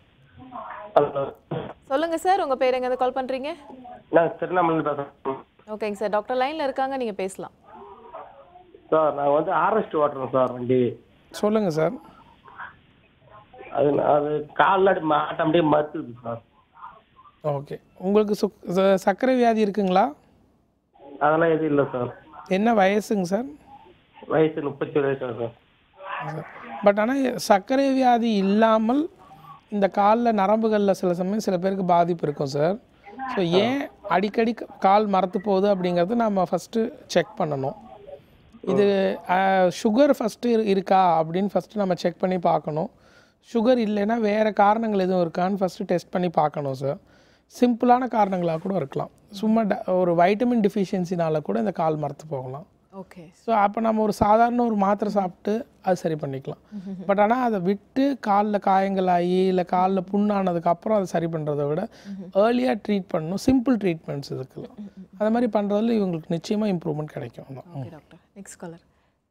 ஹலோ சொல்லுங்க சார் உங்க பேர் எங்க கால் பண்றீங்க நான் திருவண்ணாமலை பேசுகிறேன் ஓகேங்க சார் டாக்டர் லைன்ல இருக்காங்க நீங்க பேசலாம் சார் நான் வந்து ஆர்எஸ்ட் ஓட்டுறேன் சார் வண்டி சொல்லுங்கள் சார் அது அது காலில் அடி மாட்ட அப்படியே மறுத்துது சார் ஓகே உங்களுக்கு சுக் ச- சர்க்கரை வியாதி இருக்குங்களா அதெல்லாம் எதுவும் இல்லை சார் என்ன வயசுங்க சார் வயசு முப்பத்தி ஏழு வயசு சார் பட் ஆனால் சர்க்கரை வியாதி இல்லாமல் இந்த காலில் நரம்புகளில் சில சமயம் சில பேருக்கு பாதிப்பு இருக்கும் சார் ஸோ ஏன் அடிக்கடி க- கால் மரத்து போகுது அப்படிங்கிறது நம்ம ஃபஸ்ட்டு செக் பண்ணணும் இது சுகர் ஃபஸ்ட்டு இருக்கா அப்படின்னு ஃபஸ்ட்டு நம்ம செக் பண்ணி பார்க்கணும் சுகர் இல்லைன்னா வேறு காரணங்கள் எதுவும் இருக்கான்னு ஃபஸ்ட்டு டெஸ்ட் பண்ணி பார்க்கணும் சார் சிம்பிளான காரணங்களாக கூட இருக்கலாம் சும்மா ட- ஒரு வைட்டமின் டிஃபிஷியன்சினால கூட இந்த கால் மரத்து போகலாம் ஓகே ஸோ அப்போ நம்ம ஒரு சாதாரண ஒரு மாத்திரை சாப்பிட்டு அது சரி பண்ணிக்கலாம் பட் ஆனால் அதை விட்டு காலில் காயங்களாகி இல்லை காலில் புண்ணானதுக்கு அப்புறம் அதை சரி பண்ணுறதை விட ஏர்லியாக ட்ரீட் பண்ணணும் சிம்பிள் ட்ரீட்மெண்ட்ஸ் இதுக்குலாம் அது மாதிரி பண்ணுறதுல இவங்களுக்கு நிச்சயமாக இம்ப்ரூவ்மெண்ட் கிடைக்கும் அதான். ஓகே டாக்டர் நெக்ஸ்ட் காலர்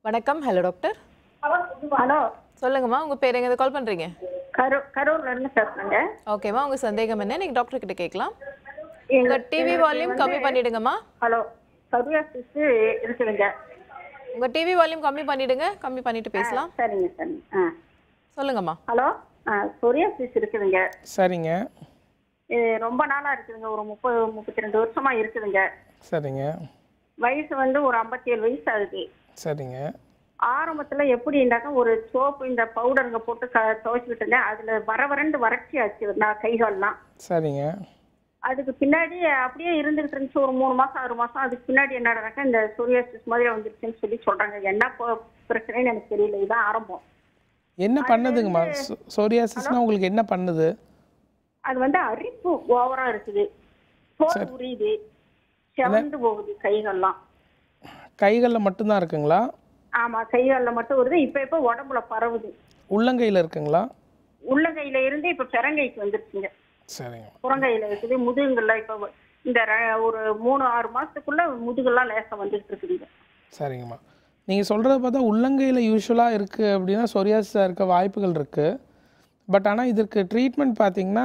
வணக்கம் ஹலோ டாக்டர் ஹலோ சொல்லுங்கம்மா உங்க பேர் எங்க கால் பண்றீங்க கரூர் கரூர்ல இருந்து பேசுறேங்க ஓகேம்மா உங்க சந்தேகம் என்ன நீங்க டாக்டர் கிட்ட கேட்கலாம் உங்க டிவி வால்யூம் கம்மி பண்ணிடுங்கம்மா ஹலோ சர்வியாசிஸ் இருக்குதுங்க உங்க டிவி வால்யூம் கம்மி பண்ணிடுங்க கம்மி பண்ணிட்டு பேசலாம் சரிங்க சரிங்க ஆ சொல்லுங்கம்மா ஹலோ ஆ சொரியாசிஸ் இருக்குதுங்க சரிங்க இது ரொம்ப நாளா இருக்குதுங்க ஒரு முப்பது முப்பத்தி ரெண்டு வருஷமா இருக்குதுங்க சரிங்க வயசு வந்து ஒரு ஐம்பத்தி ஏழு வயசு ஆகுது சரிங்க ஆரம்பத்துல எப்படின்னாக்கா ஒரு சோப்பு இந்த பவுடருங்க போட்டு க துவைச்சிக்கிட்டு இருந்தேன் அதுல வர வரண்டு வறட்சி ஆச்சு நான் கைகால்லாம் சரிங்க அதுக்கு பின்னாடி அப்படியே இருந்துகிட்டு இருந்துச்சு ஒரு மூணு மாசம் ஆறு மாசம் அதுக்கு பின்னாடி என்னடாக்கா இந்த சோரியாசிஸ் மாதிரி வந்துருச்சுன்னு சொல்லி சொல்றாங்க என்ன போ- பிரச்சனைன்னு எனக்கு தெரியல இதுதான் ஆரம்பம் என்ன பண்ணுதுங்கம்மா சோரியாசிஸ்னா உங்களுக்கு என்ன பண்ணுது அது வந்து அரிப்பு ஓவரா இருக்குது தோல் உரியுது செவந்து போகுது கைகள்லாம் கைகளில் மட்டும்தான் இருக்குங்களா ஆமா கைகள்ல மட்டும் வருது இப்ப இப்ப உடம்புல பரவுது உள்ளங்கையில் இருக்குங்களா உள்ளங்கையில இருந்து இப்ப பெரங்கைக்கு வந்துருச்சுங்க சரிங்க புறங்கையில இருக்குது முதுகுங்கள்ல இப்ப வ- இந்த ர- ஒரு மூணு ஆறு மாசத்துக்குள்ள முதுகெல்லாம் லேசா வந்துட்டு இருக்குதுங்க சரிங்கம்மா நீங்கள் சொல்கிறத பார்த்தா உள்ளங்கையில் யூஸ்வலாக இருக்குது அப்படின்னா சொரியாசிஸாக இருக்க வாய்ப்புகள் இருக்குது பட் ஆனால் இதற்கு ட்ரீட்மெண்ட் பார்த்தீங்கன்னா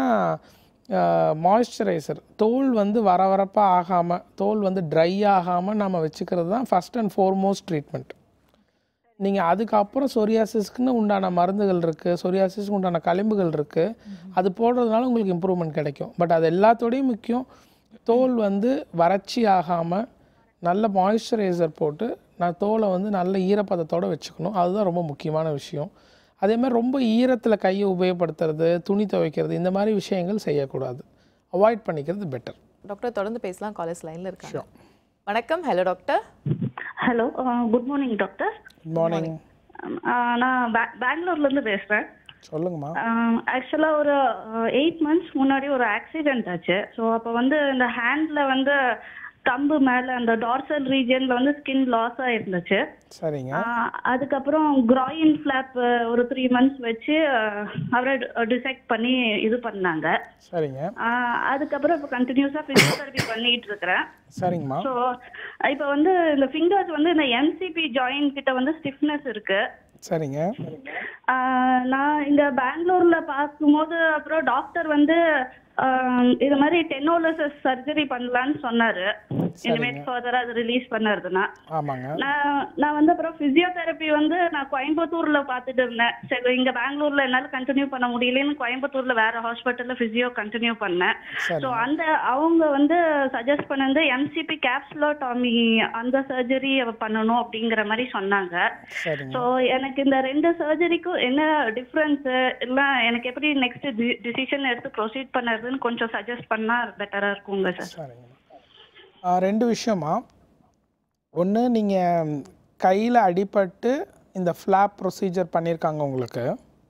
மாய்ஸ்சரைசர் தோல் வந்து வர வரப்பாக ஆகாமல் தோல் வந்து ட்ரை ஆகாமல் நம்ம வச்சுக்கிறது தான் ஃபஸ்ட் அண்ட் ஃபோர்மோஸ்ட் ட்ரீட்மெண்ட் நீங்கள் அதுக்கப்புறம் சொரியாசிஸ்க்குன்னு உண்டான மருந்துகள் இருக்குது சொரியாசிஸ்க்கு உண்டான களிம்புகள் இருக்குது அது போடுறதுனால உங்களுக்கு இம்ப்ரூவ்மெண்ட் கிடைக்கும் பட் அது எல்லாத்தோடையும் முக்கியம் தோல் வந்து வறட்சி ஆகாமல் நல்ல மாய்ஸ்சரைசர் போட்டு நான் தோலை வந்து நல்ல ஈரப்பதத்தோடு வச்சுக்கணும் அதுதான் ரொம்ப முக்கியமான விஷயம் அதே மாதிரி ரொம்ப ஈரத்தில் கையை உபயோகப்படுத்துறது துணி துவைக்கிறது இந்த மாதிரி விஷயங்கள் செய்யக்கூடாது அவாய்ட் பண்ணிக்கிறது பெட்டர் டாக்டர் தொடர்ந்து பேசலாம் காலேஜ் லைன்ல இருக்காங்க வணக்கம் hello doctor hello good morning doctor good morning நான் பே- பெங்களூர்ல இருந்து பேசுறேன் சொல்லுங்கம்மா ஆக்சுவலாக ஒரு எயிட் மந்த்ஸ் முன்னாடி ஒரு ஆக்சிடென்ட் ஆச்சு ஸோ அப்போ வந்து இந்த ஹேண்ட்ல வந்து தம்பு மேலே அந்த டார்சல் ரீஜியன்ல வந்து ஸ்கின் லாஸ் ஆயிருந்துச்சு சரிங்க ஆஹ் அதுக்கப்புறம் கிராயின் ஃபிளாப் ஒரு த்ரீ மந்த்ஸ் வச்சு ஆஹ் அவரை டிசெக்ட் பண்ணி இது பண்ணாங்க சரிங்க ஆஹ் அதுக்கப்புறம் இப்போ கண்டினியூஸாக ஃபிசியோதெரபி பண்ணிட்டு இருக்கிறேன் சரிங்கம்மா ஸோ இப்போ வந்து இந்த ஃபிங்கர்ஸ் வந்து இந்த எம்சிபி ஜாயின் கிட்ட வந்து ஸ்டிஃப்னஸ் இருக்கு சரிங்க ஆஹ் நான் இங்க பெங்களூர்ல பார்க்கும்போது அப்புறம் டாக்டர் வந்து ஆஹ் இது மாதிரி டெனோலசஸ் சர்ஜரி பண்ணலான்னு சொன்னாரு இனிமேட் ஃபர்தரா அது ரிலீஸ் பண்ணறதுனா ஆமாங்க நான் நான் வந்து அப்புறம் பிசியோதெரப்பி வந்து நான் கோயம்புத்தூர்ல பார்த்துட்டு இருந்தேன் சரி இங்க பெங்களூர்ல என்னால கண்டினியூ பண்ண முடியலன்னு கோயம்புத்தூர்ல வேற ஹாஸ்பிட்டல்ல பிசியோ கண்டினியூ பண்ணேன் சரி ஸோ அந்த அவங்க வந்து சஜஸ்ட் பண்ணது எம்சிபி கேப்சுலோடாமி அந்த சர்ஜரி பண்ணணும் அப்படிங்கிற மாதிரி சொன்னாங்க சரிங்க ஸோ எனக்கு இந்த ரெண்டு சர்ஜரிக்கும் என்ன டிஃப்ரென்ஸ் இல்ல எனக்கு எப்படி நெக்ஸ்ட் டிசிஷன் எடுத்து ப்ரொசீட் பண்ணுறதுன்னு கொஞ்சம் சஜஸ்ட் பண்ணா பெட்டரா இருக்குங்க சார் சரிங்கம்மா ஆ, ரெண்டு விஷயமா ஒன்று நீங்கள் கையில் அடிபட்டு இந்த ஃப்ளாப் ப்ரொசீஜர் பண்ணியிருக்காங்க உங்களுக்கு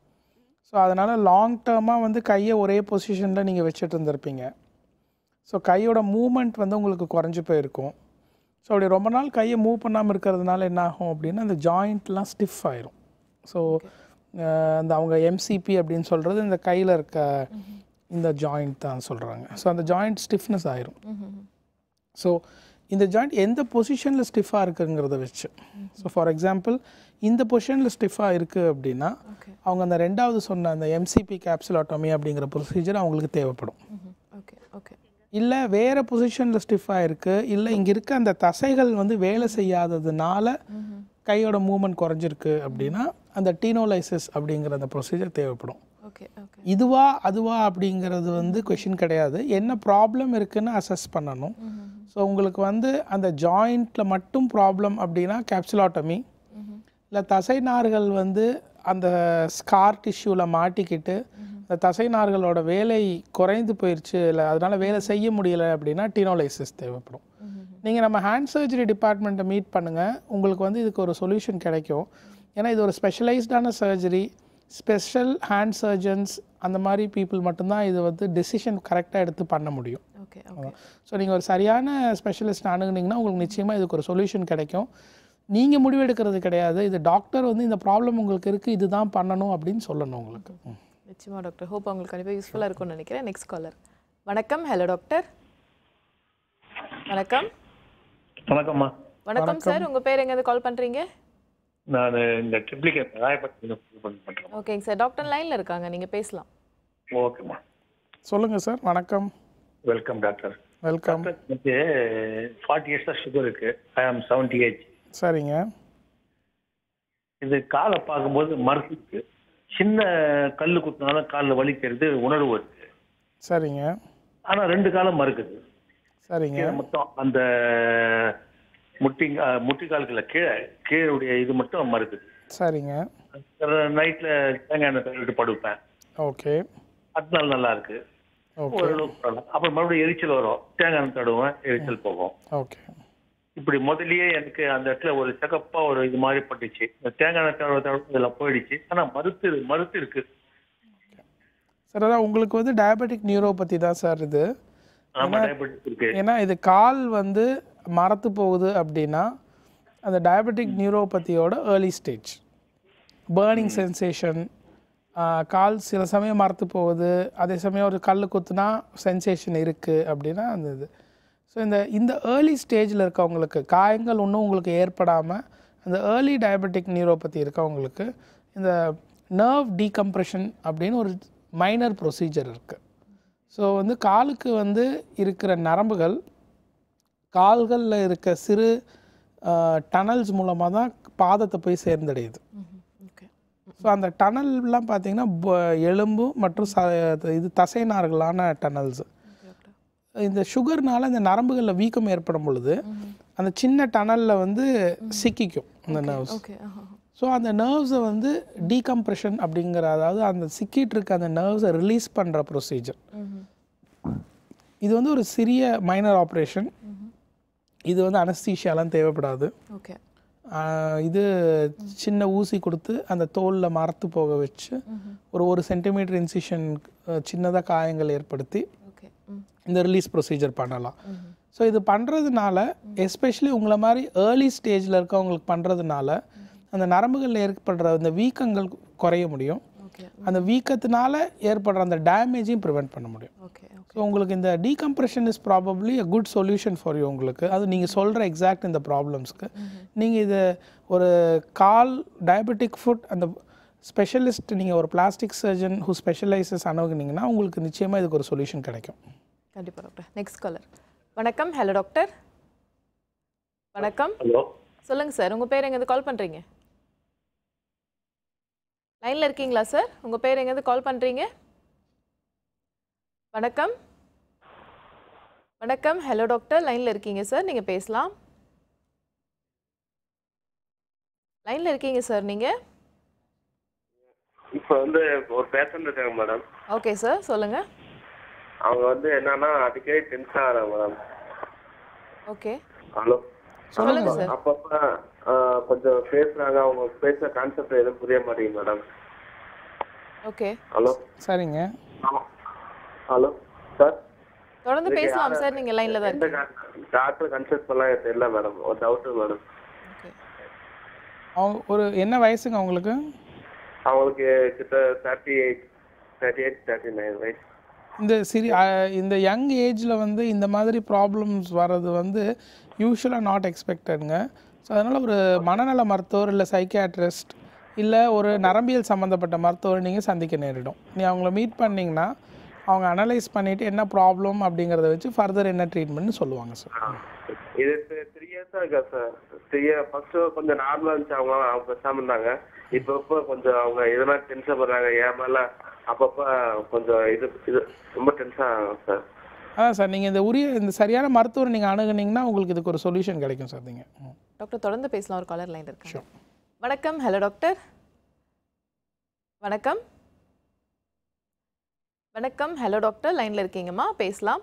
ஸோ அதனால் லாங் டேர்மாக வந்து கையை ஒரே பொசிஷனில் நீங்கள் வச்சுட்டு இருந்திருப்பீங்க ஸோ கையோட மூமெண்ட் வந்து உங்களுக்கு குறைஞ்சி போயிருக்கும் ஸோ அப்படி ரொம்ப நாள் கையை மூவ் பண்ணாமல் இருக்கிறதுனால என்ன ஆகும் அப்படின்னா அந்த ஜாயிண்ட்லாம் ஸ்டிஃப் ஆயிரும் ஸோ அந்த அவங்க எம்சிபி அப்படின்னு சொல்கிறது இந்த கையில் இருக்க இந்த ஜாயிண்ட் தான் சொல்கிறாங்க ஸோ அந்த ஜாயிண்ட் ஸ்டிஃப்னஸ் ஆயிரும் ஸோ இந்த ஜாயிண்ட் எந்த பொசிஷனில் ஸ்டிஃபாக இருக்குங்கிறத வச்சு ஸோ ஃபார் எக்ஸாம்பிள் இந்த பொசிஷனில் ஸ்டிஃபாக இருக்குது அப்படின்னா அவங்க அந்த ரெண்டாவது சொன்ன அந்த எம்சிபி கேப்சுலாட்டோமி அப்படிங்கிற ப்ரொசீஜர் அவங்களுக்கு தேவைப்படும் ஓகே ஓகே இல்லை வேறு பொசிஷனில் ஸ்டிஃபாக இருக்குது இல்லை இங்கே இருக்க அந்த தசைகள் வந்து வேலை செய்யாததுனால கையோட மூமெண்ட் குறைஞ்சிருக்கு அப்படின்னா அந்த டீனோலைசிஸ் அப்படிங்கிற அந்த ப்ரொசீஜர் தேவைப்படும் ஓகே ஓகே இதுவா அதுவா அப்படிங்கிறது வந்து கொஷின் கிடையாது என்ன ப்ராப்ளம் இருக்குன்னு அசஸ் பண்ணணும் ஸோ உங்களுக்கு வந்து அந்த ஜாயிண்ட்டில் மட்டும் ப்ராப்ளம் அப்படின்னா கேப்சுலாட்டமி இல்லை தசை நார்கள் வந்து அந்த ஸ்கார் டிஷ்யூவில் மாட்டிக்கிட்டு அந்த தசை நார்களோட வேலை குறைந்து போயிடுச்சு இல்லை அதனால் வேலை செய்ய முடியலை அப்படின்னா டீனோலைசிஸ் தேவைப்படும் நீங்கள் நம்ம ஹேண்ட் சர்ஜரி டிபார்ட்மெண்ட்டை மீட் பண்ணுங்கள் உங்களுக்கு வந்து இதுக்கு ஒரு சொல்யூஷன் கிடைக்கும் ஏன்னா இது ஒரு ஸ்பெஷலைஸ்டான சர்ஜரி ஸ்பெஷல் ஹேண்ட் சர்ஜன்ஸ் அந்த மாதிரி பீப்புள் மட்டும்தான் இது வந்து டெசிஷன் கரெக்டாக எடுத்து பண்ண முடியும் ஓகே ஓகே ஸோ நீங்கள் ஒரு சரியான ஸ்பெஷலிஸ்ட் அணுகுனீங்கன்னா உங்களுக்கு நிச்சயமாக இதுக்கு ஒரு சொல்யூஷன் கிடைக்கும் நீங்கள் முடிவெடுக்கிறது கிடையாது இது டாக்டர் வந்து இந்த ப்ராப்ளம் உங்களுக்கு இருக்குது இதுதான் பண்ணணும் அப்படின்னு சொல்லணும் உங்களுக்கு ம். நிச்சயமா டாக்டர் ஹோப் உங்களுக்கு கண்டிப்பாக யூஸ்ஃபுல்லாக இருக்கும்னு நினைக்கிறேன் நெக்ஸ்ட் காலர் வணக்கம் ஹலோ டாக்டர் வணக்கம் வணக்கம்மா வணக்கம் சார் உங்க பேர் எங்கேருந்து கால் பண்றீங்க நான் இந்த ட்ரிப்ளிகேட் ராயப்பட்டி பண்ணுறேன் ஓகேங்க சார் டாக்டர் லைன்ல இருக்காங்க நீங்க பேசலாம் ஓகேம்மா சொல்லுங்கள் சார் வணக்கம் வெல்கம் டாக்டர் வெல்கம் எனக்கு ஃபார்ட்டி இயர்ஸ் தான் சுகர் இருக்கு ஐ ஆம் செவன்டி ஏஜ் சரிங்க இது காலை பார்க்கும்போது மறுக்கு சின்ன கல் குத்தினாலும் காலில் வலிக்கிறது உணர்வு இருக்கு சரிங்க ஆனால் ரெண்டு காலம் மறுக்குது சரிங்க கீழே மொத்தம் அந்த முட்டி அஹ், முட்டிக்காலுக்குள்ள கீழே கீழுடைய இது மட்டும் மறுக்குது சரிங்க நைட்ல தேங்காய் எண்ணெய் தடவிட்டு படுப்பேன் ஓகே அடுத்த நாள் நல்லா இருக்கு ஓகே ஓரளவுக்கு பரவாயில்ல. அப்புறம் மறுபடியும் எரிச்சல் வரும் தேங்காய் எண்ணெய் தடவுவேன் எரிச்சல் போகும் ஓகே இப்படி முதல்லயே எனக்கு அந்த இடத்துல ஒரு செகப்பா ஒரு இது மாதிரி பட்டுச்சு இந்த தேங்காய் எண்ணெய் தடவை தடவை இதெல்லாம் போயிடுச்சு ஆனா மறுத்து மறுத்து இருக்கு சார் அதான் உங்களுக்கு வந்து டயபெட்டிக் நியூரோபதி தான் சார் இது ஆமா டயபெட்டிஸ் இருக்கு ஏன்னா இது கால் வந்து மரத்து போகுது அப்படின்னா அந்த டயபெட்டிக் நியூரோபதியோட ஏர்லி ஸ்டேஜ் பேர்னிங் சென்சேஷன் கால் சில சமயம் மரத்து போகுது அதே சமயம் ஒரு கல் குத்துனா சென்சேஷன் இருக்குது அப்படின்னா அந்த இது ஸோ இந்த இந்த ஏர்லி ஸ்டேஜில் இருக்கவங்களுக்கு காயங்கள் இன்னும் உங்களுக்கு ஏற்படாமல் அந்த ஏர்லி டயபெட்டிக் நியூரோபதி இருக்கவங்களுக்கு இந்த நர்வ் டீகம்ப்ரெஷன் அப்படின்னு ஒரு மைனர் ப்ரொசீஜர் இருக்குது ஸோ வந்து காலுக்கு வந்து இருக்கிற நரம்புகள் கால்களில் இருக்க சிறு டனல்ஸ் மூலமாக தான் பாதத்தை போய் சேர்ந்தடையுது ஓகே ஸோ அந்த டனல்லாம் பார்த்தீங்கன்னா ப- எலும்பு மற்றும் ச இது தசைநார்களான டனல்ஸ் இந்த சுகர்னால இந்த நரம்புகளில் வீக்கம் ஏற்படும் பொழுது அந்த சின்ன டனலில் வந்து சிக்கிக்கும் அந்த நர்வ்ஸ் ஓகே ஸோ அந்த நர்வ்ஸை வந்து டீகம்ப்ரெஷன் அப்படிங்கிற அதாவது அந்த சிக்கிட்டு இருக்க அந்த நர்வ்ஸை ரிலீஸ் பண்ணுற ப்ரொசீஜர் இது வந்து ஒரு சிறிய மைனர் ஆப்ரேஷன் இது வந்து அனஸ்தீஷியாலாம் தேவைப்படாது ஓகே ஆஹ் இது சின்ன ஊசி கொடுத்து அந்த தோலில் மரத்து போக வச்சு ஒரு ஒரு சென்டிமீட்டர் இன்சிஷன் சின்னதாக காயங்கள் ஏற்படுத்தி ஓகே ம் இந்த ரிலீஸ் ப்ரொசீஜர் பண்ணலாம் ஸோ இது பண்ணுறதுனால எஸ்பெஷலி உங்களை மாதிரி ஏர்லி ஸ்டேஜில் இருக்கவங்களுக்கு பண்ணுறதுனால அந்த நரம்புகளில் ஏற்படுற அந்த வீக்கங்கள் குறைய முடியும் ஓகே அந்த வீக்கத்தினால ஏற்படுற அந்த டேமேஜையும் ப்ரிவெண்ட் பண்ண முடியும் ஓகே ஓகே ஸோ உங்களுக்கு இந்த decompression is probably a good solution for you உங்களுக்கு அது நீங்கள் சொல்கிற எக்ஸாக்ட் இந்த ப்ராப்ளம்ஸ்க்கு நீங்கள் இது ஒரு கால் டயபெட்டிக் ஃபுட் அந்த ஸ்பெஷலிஸ்ட் நீங்கள் ஒரு பிளாஸ்டிக் சர்ஜன் ஹூ ஸ்பெஷலைசஸ் அணுகுனீங்கன்னா உங்களுக்கு நிச்சயமாக இதுக்கு ஒரு சொல்யூஷன் கிடைக்கும் கண்டிப்பா டாக்டர் நெக்ஸ்ட் காலர் வணக்கம் ஹலோ டாக்டர் வணக்கம் ஹலோ சொல்லுங்க சார் உங்க பேர் எங்கேருந்து கால் பண்றீங்க லைன்ல இருக்கீங்களா சார் உங்க பேர் எங்கேருந்து கால் பண்றீங்க வணக்கம் வணக்கம் ஹலோ டாக்டர் லைன்ல இருக்கீங்க சார் நீங்க பேசலாம் லைன்ல இருக்கீங்க சார் நீங்க இப்போ வந்து ஒரு பேஷண்ட் இருக்காங்க மேடம் ஓகே சார் சொல்லுங்க அவங்க வந்து என்னன்னா அடிக்கடி டென்ஷன் ஆகிறாங்க மேடம் ஓகே ஹலோ சொல்லுங்க சார் அப்பப்ப ஆ, கொஞ்சம் பேசுறாங்க அவங்க பேசுற கான்செப்ட் எதுவும் புரிய மாட்டேங்குது மேடம் ஓகே ஹலோ சரிங்க ஆமா ஹலோ சார் தொடர்ந்து பேசலாம் சார் நீங்க லைன்ல தான் எந்த இருக்கீங்க டாக்டர் கன்சல்ட் பண்ணலாம் எனக்கு தெரியல மேடம் ஒரு டவுட் மேடம் ஓகே அவங்க ஒரு என்ன வயசுங்க அவங்களுக்கு அவங்களுக்கு கிட்ட thirty eight thirty eight thirty nine வயசு இந்த சிறி அஹ் இந்த யங் ஏஜில் வந்து இந்த மாதிரி ப்ராப்ளம்ஸ் வர்றது வந்து யூஸ்வலாக நாட் எக்ஸ்பெக்டடுங்க ஸோ அதனால் ஒரு மனநல மருத்துவர் இல்லை சைக்கியாட்ரிஸ்ட் இல்லை ஒரு நரம்பியல் சம்மந்தப்பட்ட மருத்துவர் நீங்கள் சந்திக்க நேரிடும் நீ அவங்கள மீட் பண்ணிங்கன்னா அவங்க அனலைஸ் பண்ணிவிட்டு என்ன ப்ராப்ளம் அப்படிங்கிறத வச்சு ஃபர்தர் என்ன ட்ரீட்மெண்ட்னு சொல்லுவாங்க சார் இது த்ரீ இயர்ஸா இருக்கா சார் த்ரீ இயர் ஃபர்ஸ்ட் கொஞ்சம் நார்மலா இருந்துச்சு அவங்க அவங்க பேசாம இருந்தாங்க இப்போ இப்போ கொஞ்சம் அவங்க எதனா டென்ஷன் பண்றாங்க என் மேல அப்பப்ப கொஞ்சம் இது இது ரொம்ப டென்ஷன் ஆகும் சார் அதான் சார் நீங்கள் இந்த உரிய இந்த சரியான மருத்துவரை நீங்கள் அணுகுனீங்கன்னா உங்களுக்கு இதுக்கு ஒரு சொல்யூஷன் கிடைக்கும் சார் நீங்கள் ம். டாக்டர் தொடர்ந்து பேசலாம் ஒரு காலர் லைன் இருக்காங்க வணக்கம் ஹலோ டாக்டர் வணக்கம் வணக்கம் ஹலோ டாக்டர் லைன்ல இருக்கீங்கம்மா பேசலாம்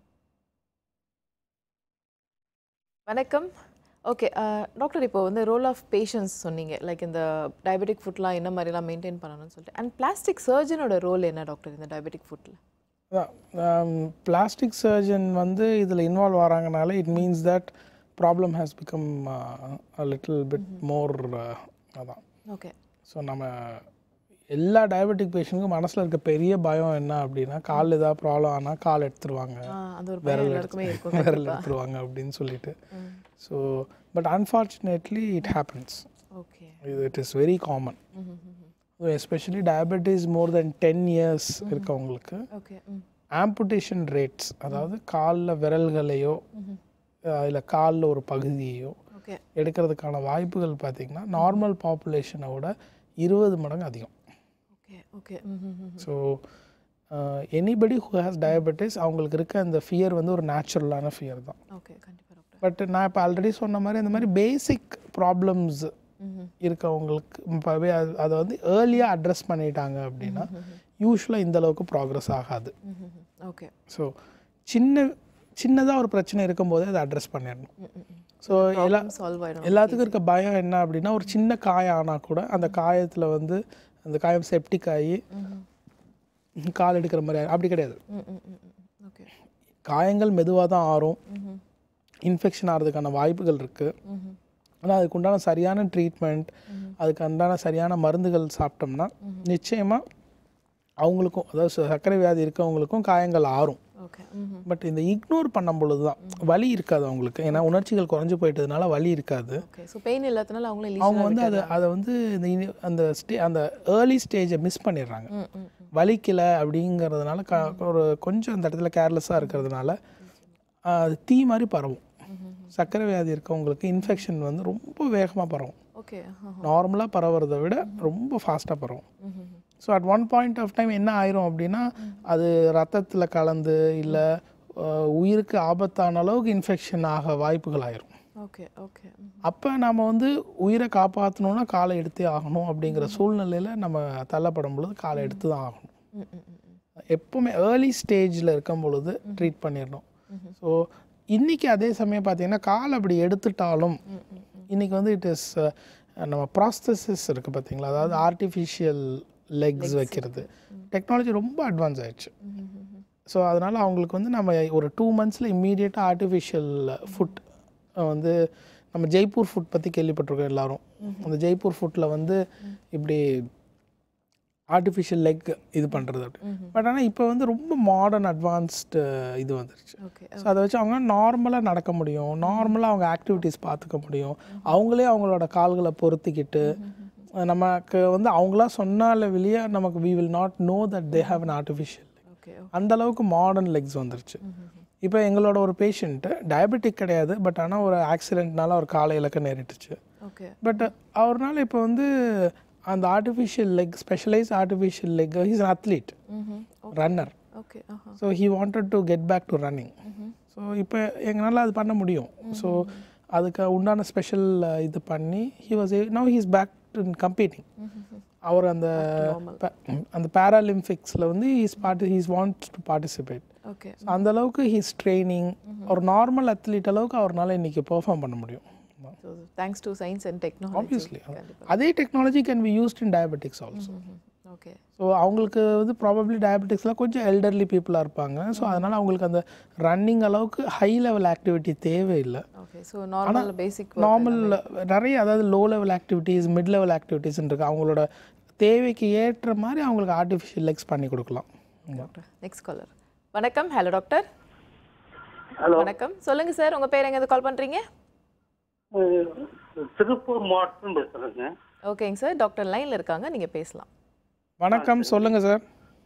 வணக்கம் ஓகே டாக்டர் இப்போ வந்து ரோல் ஆஃப் பேஷன்ஸ் சொன்னீங்க லைக் இந்த டயபெட்டிக் ஃபுட்லாம் என்ன மாதிரிலாம் மெயின்டைன் பண்ணணும்னு சொல்லிட்டு அண்ட் பிளாஸ்டிக் சர்ஜனோட ரோல் என்ன டாக்டர் இந்த டயபெட்டிக் ஃபுட்டில் பிளாஸ்டிக் சர்ஜன் வந்து இதில் இன்வால்வ் ஆகிறாங்கனால it means that problem has become little bit more அதான் ஓகே ஸோ நம்ம எல்லா டயபெட்டிக் பேஷண்ட்டுக்கும் மனசில் இருக்க பெரிய பயம் என்ன அப்படின்னா கால் ஏதாவது ப்ராப்ளம் ஆனால் கால் எடுத்துருவாங்க அந்த ஒரு பயம் விரல் எல்லாருக்குமே எடுத்து இருக்கும் விரல் கண்டிப்பா. எடுத்துருவாங்க அப்படின்னு சொல்லிட்டு so but unfortunately it happens okay இது it is very common especially diabetes more then ten years இருக்கவங்களுக்கு ஓகே ம் ஆம்புடேஷன் ரேட்ஸ் அதாவது காலில் விரல்களையோ இல்லை காலில் ஒரு பகுதியையோ ஓகே எடுக்கிறதுக்கான வாய்ப்புகள் பார்த்திங்கன்னா நார்மல் பாப்புலேஷனை விட இருபது மடங்கு அதிகம் ஓகே ஓகே ம் ம் ம் so anybody who has diabetes அவங்களுக்கு இருக்க அந்த ஃபியர் வந்து ஒரு நேச்சுரலான ஃபியர் தான் ஓகே கண்டிப்பாக டாக்டர் பட் நான் இப்போ ஆல்ரெடி சொன்ன மாதிரி இந்த மாதிரி பேசிக் ப்ராப்ளம்ஸ் இருக்கவங்களுக்கு இப்பவே அது- அதை வந்து ஏர்லியாக அட்ரஸ் பண்ணிட்டாங்க அப்படின்னா யூஸ்வலாக இந்த அளவுக்கு ப்ராக்ரஸ் ஆகாது ம் ம் ம் ஓகே ஸோ சின்ன சின்னதாக ஒரு பிரச்சனை இருக்கும்போதே அதை அட்ரஸ் பண்ணிடணும் ஸோ எல்லா சால்வ் ஆயிடும் எல்லாத்துக்கும் இருக்க பயம் என்ன அப்படின்னா ஒரு சின்ன காயம் ஆனால் கூட அந்த காயத்தில் வந்து அந்த காயம் செப்டிக் ஆகி கால் எடுக்கிற மாதிரி ஆயிரும். அப்படி கிடையாது ம் ம் ம் ம் ஓகே காயங்கள் மெதுவாக தான் ஆறும் இன்ஃபெக்ஷன் ஆகிறதுக்கான வாய்ப்புகள் இருக்குது ஆனால் அதுக்கு உண்டான சரியான ட்ரீட்மெண்ட் அதுக்கு உண்டான சரியான மருந்துகள் சாப்பிட்டோம்னா நிச்சயமாக அவங்களுக்கும் அதாவது ச- சர்க்கரை வியாதி இருக்கவங்களுக்கும் காயங்கள் ஆறும் ஓகே ம் பட் இந்த இக்னோர் பண்ணும் பொழுது தான் வலி இருக்காது அவங்களுக்கு ஏன்னா உணர்ச்சிகள் குறைஞ்சு போயிட்டதுனால வலி இருக்காது ஓகே ஸோ பெயின் இல்லாதனால அவங்களும் அவங்க லீஸாக வந்து அதை அதை வந்து இந்த இனி- அந்த ஸ்டே அந்த ஏர்லி ஸ்டேஜை மிஸ் பண்ணிடுறாங்க ம் ம் வலிக்கல அப்படிங்கிறதுனால க ஒரு கொஞ்சம் அந்த இடத்துல கேர்லெஸ்ஸாக இருக்கிறதுனால ஆஹ், அது தீ மாதிரி பரவும் சர்க்கரை வியாதி இருக்கவங்களுக்கு இன்ஃபெக்ஷன் வந்து ரொம்ப வேகமாக பரவும் ஓகே நார்மலாக பரவுறதை விட ரொம்ப ஃபாஸ்ட்டாக பரவும் so at one point of time என்ன ஆயிரும் அப்படின்னா அது ரத்தத்தில் கலந்து இல்லை உயிருக்கு ஆபத்தான அளவுக்கு இன்ஃபெக்ஷன் ஆக வாய்ப்புகள் ஆயிரும் ஓகே ஓகே அப்போ நம்ம வந்து உயிரை காப்பாற்றணும்னா காலை எடுத்தே ஆகணும் அப்படிங்கிற சூழ்நிலையில் நம்ம தள்ளப்படும் பொழுது காலை எடுத்து தான் ஆகணும் ம் ம் ம் எப்போவுமே ஏர்லி ஸ்டேஜில் இருக்கும் பொழுது ட்ரீட் பண்ணிடணும் ஸோ இன்றைக்கி அதே சமயம் பார்த்தீங்கன்னா கால் அப்படி எடுத்துட்டாலும் இன்றைக்கி வந்து இட் இஸ் நம்ம ப்ராஸ்தசிஸ் இருக்குது பார்த்தீங்களா அதாவது ஆர்டிஃபிஷியல் லெக்ஸ் வைக்கிறது டெக்னாலஜி ரொம்ப அட்வான்ஸ் ஆயிடுச்சு ஸோ அதனால் அவங்களுக்கு வந்து நம்ம ஒரு டூ மந்த்ஸில் இம்மீடியட்டாக ஆர்டிஃபிஷியல் ஃபுட் வந்து நம்ம ஜெய்ப்பூர் ஃபுட் பற்றி கேள்விப்பட்டிருக்கோம் எல்லாரும் அந்த ஜெய்ப்பூர் ஃபுட்டில் வந்து இப்படி ஆர்டிஃபிஷியல் லெக் இது பண்ணுறது அப்படி பட் ஆனால் இப்போ வந்து ரொம்ப மாடர்ன் அட்வான்ஸ்டு இது வந்துருச்சு ஓகே ஸோ அதை வச்சு அவங்க நார்மலாக நடக்க முடியும் நார்மலாக அவங்க ஆக்டிவிட்டீஸ் பார்த்துக்க முடியும் அவங்களே அவங்களோட கால்களை பொருத்திக்கிட்டு நமக்கு வந்து அவங்களா சொன்னால வெளியே நமக்கு we will not know that they have an artificial okay அந்த அளவுக்கு மாடர்ன் லெக்ஸ் வந்துருச்சு இப்போ எங்களோட ஒரு பேஷண்ட்டு டயபெட்டிக் கிடையாது பட் ஆனால் ஒரு ஆக்சிடென்ட்னால அவர் காலை இழக்க நேரிட்டுச்சு ஓகே பட் அவர்னால இப்போ வந்து அந்த artificial leg specialise artificial leg he's an athlete hmm runner okay ஆஹா so he wanted to get back to running so இப்போ எங்களால் அது பண்ண முடியும் ஸோ அதுக்கு உண்டான ஸ்பெஷல் இது பண்ணி he was now he's back to competing அவர் அந்த pa- அந்த பேராலிம்பிக்ஸில் வந்து he's party he's wants to participate okay அந்த அளவுக்கு ஹீஸ் ட்ரைனிங் ஒரு நார்மல் அத்லீட் அளவுக்கு அவரால் இன்னைக்கு பெர்ஃபார்ம் பண்ண முடியும் so thanks to science and technology obviously அதே technology can be used in diabetics also okay so அவங்களுக்கு வந்து ப்ராபப்ளி டயபெட்டிக்ஸ்லாம் கொஞ்சம் எல்டர்லி பீப்புளாக இருப்பாங்க ஸோ அதனால் அவங்களுக்கு அந்த ரன்னிங் அளவுக்கு ஹை லெவல் ஆக்டிவிட்டி தேவையில்லை okay so normal basic normal நிறைய அதாவது low level activities mid level activities இருக்கு அவங்களோட தேவைக்கு ஏற்ற மாதிரி அவங்களுக்கு ஆர்டிஃபிஷியல் லெக்ஸ் பண்ணி கொடுக்கலாம் டாக்டர் நெக்ஸ்ட் காலர் வணக்கம் ஹலோ டாக்டர் ஹலோ வணக்கம் சொல்லுங்க சார் உங்க பேர் எங்க கால் பண்றீங்க திருப்பூர் மாவட்டம் பேசுறேங்க ஓகேங்க சார் டாக்டர் லைன்ல இருக்காங்க நீங்க பேசலாம் வணக்கம் சொல்லுங்கள் சார்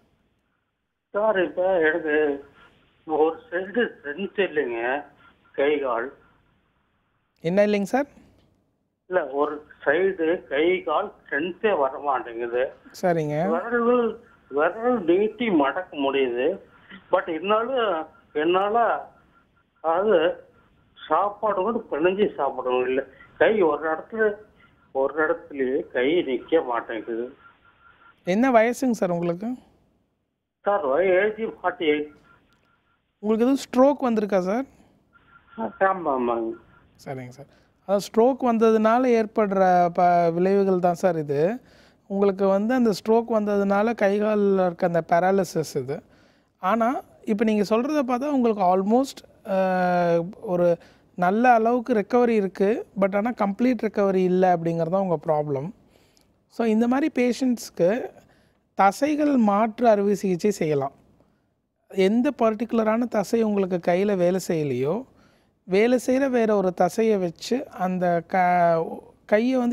சார் இப்போ எனக்கு ஒரு சைடு ஸ்ட்ரென்த் இல்லைங்க கை கால் என்ன இல்லைங்க சார் இல்ல ஒரு சைடு கை கால் ஸ்ட்ரென்த்தே வர மாட்டேங்குது சரிங்க விரல் விரல் நீட்டி மடக்க முடியுது பட் இருந்தாலும் என்னால அது சாப்பாடு வந்து பிணைஞ்சு சாப்பிடணும் இல்லை கை ஒரு இடத்துல ஒரு இடத்துலயே கை நிக்க மாட்டேங்குது என்ன வயசுங்க சார் உங்களுக்கு சார் ஏஜ் ஃபார்ட்டி எயிட் உங்களுக்கு எதுவும் ஸ்ட்ரோக் வந்திருக்கா சார் ஆமாம் ஆமாங்க சரிங்க சார் அதாவது ஸ்ட்ரோக் வந்ததுனால ஏற்படுற ப விளைவுகள் தான் சார் இது உங்களுக்கு வந்து அந்த ஸ்ட்ரோக் வந்ததுனால கை காலில் இருக்க அந்த பேராலிசிஸ் இது ஆனால் இப்போ நீங்கள் சொல்கிறத பார்த்தா உங்களுக்கு ஆல்மோஸ்ட் ஒரு நல்ல அளவுக்கு ரெக்கவரி இருக்குது பட் ஆனால் கம்ப்ளீட் ரெக்கவரி இல்லை அப்படிங்கிறது தான் உங்கள் ப்ராப்ளம் ஸோ இந்த மாதிரி பேஷண்ட்ஸ்க்கு தசைகள் மாற்று அறுவை சிகிச்சை செய்யலாம் எந்த பர்டிகுலரான தசை உங்களுக்கு கையில் வேலை செய்யலையோ வேலை செய்கிற வேற ஒரு தசையை வச்சு அந்த க கையை வந்து எ-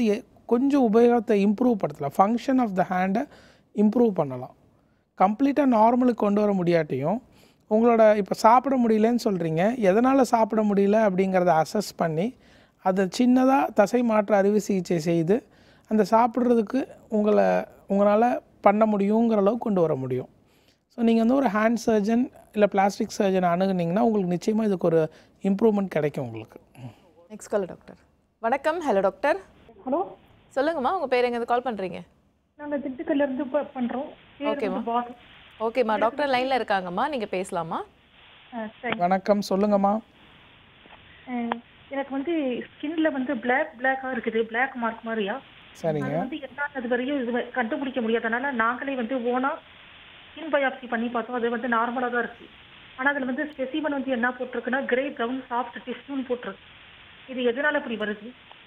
கொஞ்சம் உபயோகத்தை இம்ப்ரூவ் படுத்தலாம் ஃபங்க்ஷன் ஆஃப் த ஹேண்டை இம்ப்ரூவ் பண்ணலாம் கம்ப்ளீட்டாக நார்மலுக்கு கொண்டு வர முடியாட்டியும் உங்களோட இப்போ சாப்பிட முடியலன்னு சொல்கிறீங்க எதனால் சாப்பிட முடியல அப்படிங்கிறத அசஸ் பண்ணி அதை சின்னதாக தசை மாற்று அறுவை சிகிச்சை செய்து அந்த சாப்பிட்றதுக்கு உங்களை உங்களால் பண்ண முடியுங்கிற அளவுக்கு கொண்டு வர முடியும் ஸோ நீங்கள் வந்து ஒரு ஹேண்ட் சர்ஜன் இல்லை பிளாஸ்டிக் சர்ஜன் அணுகுனீங்கன்னா உங்களுக்கு நிச்சயமாக இதுக்கு ஒரு இம்ப்ரூவ்மெண்ட் கிடைக்கும் உங்களுக்கு நெக்ஸ்ட் கால் டாக்டர் வணக்கம் ஹலோ டாக்டர் ஹலோ சொல்லுங்கம்மா உங்கள் பேர் எங்கேருந்து கால் பண்ணுறீங்க நாங்கள் திண்டுக்கல்ல இருந்து ப- பண்றோம் பேர் ஓகேம்மா. வந்து பானு. ஓகேம்மா டாக்டர் லைனில் இருக்காங்கம்மா நீங்கள் பேசலாமா ஆ, சரி வணக்கம் சொல்லுங்கம்மா ஆ, எனக்கு வந்து ஸ்கின்ல வந்து பிளாக் பிளாக்கா இருக்குது பிளாக் மார்க் மாதிரியா சரிங்க அது வந்து என்னது வரையும் இது வ- கண்டுபிடிக்க முடியாதனால நாங்களே வந்து ஓனா ஸ்கின் பயாப்சி பண்ணி பார்த்தோம் அது வந்து நார்மலா தான் இருக்கு ஆனா அதுல வந்து ஸ்பெசிமன் வந்து என்ன போட்டிருக்குன்னா கிரே ப்ரௌன் சாஃப்ட் டிஷ்யூன்னு போட்டிருக்கு இது எதனால இப்படி வருது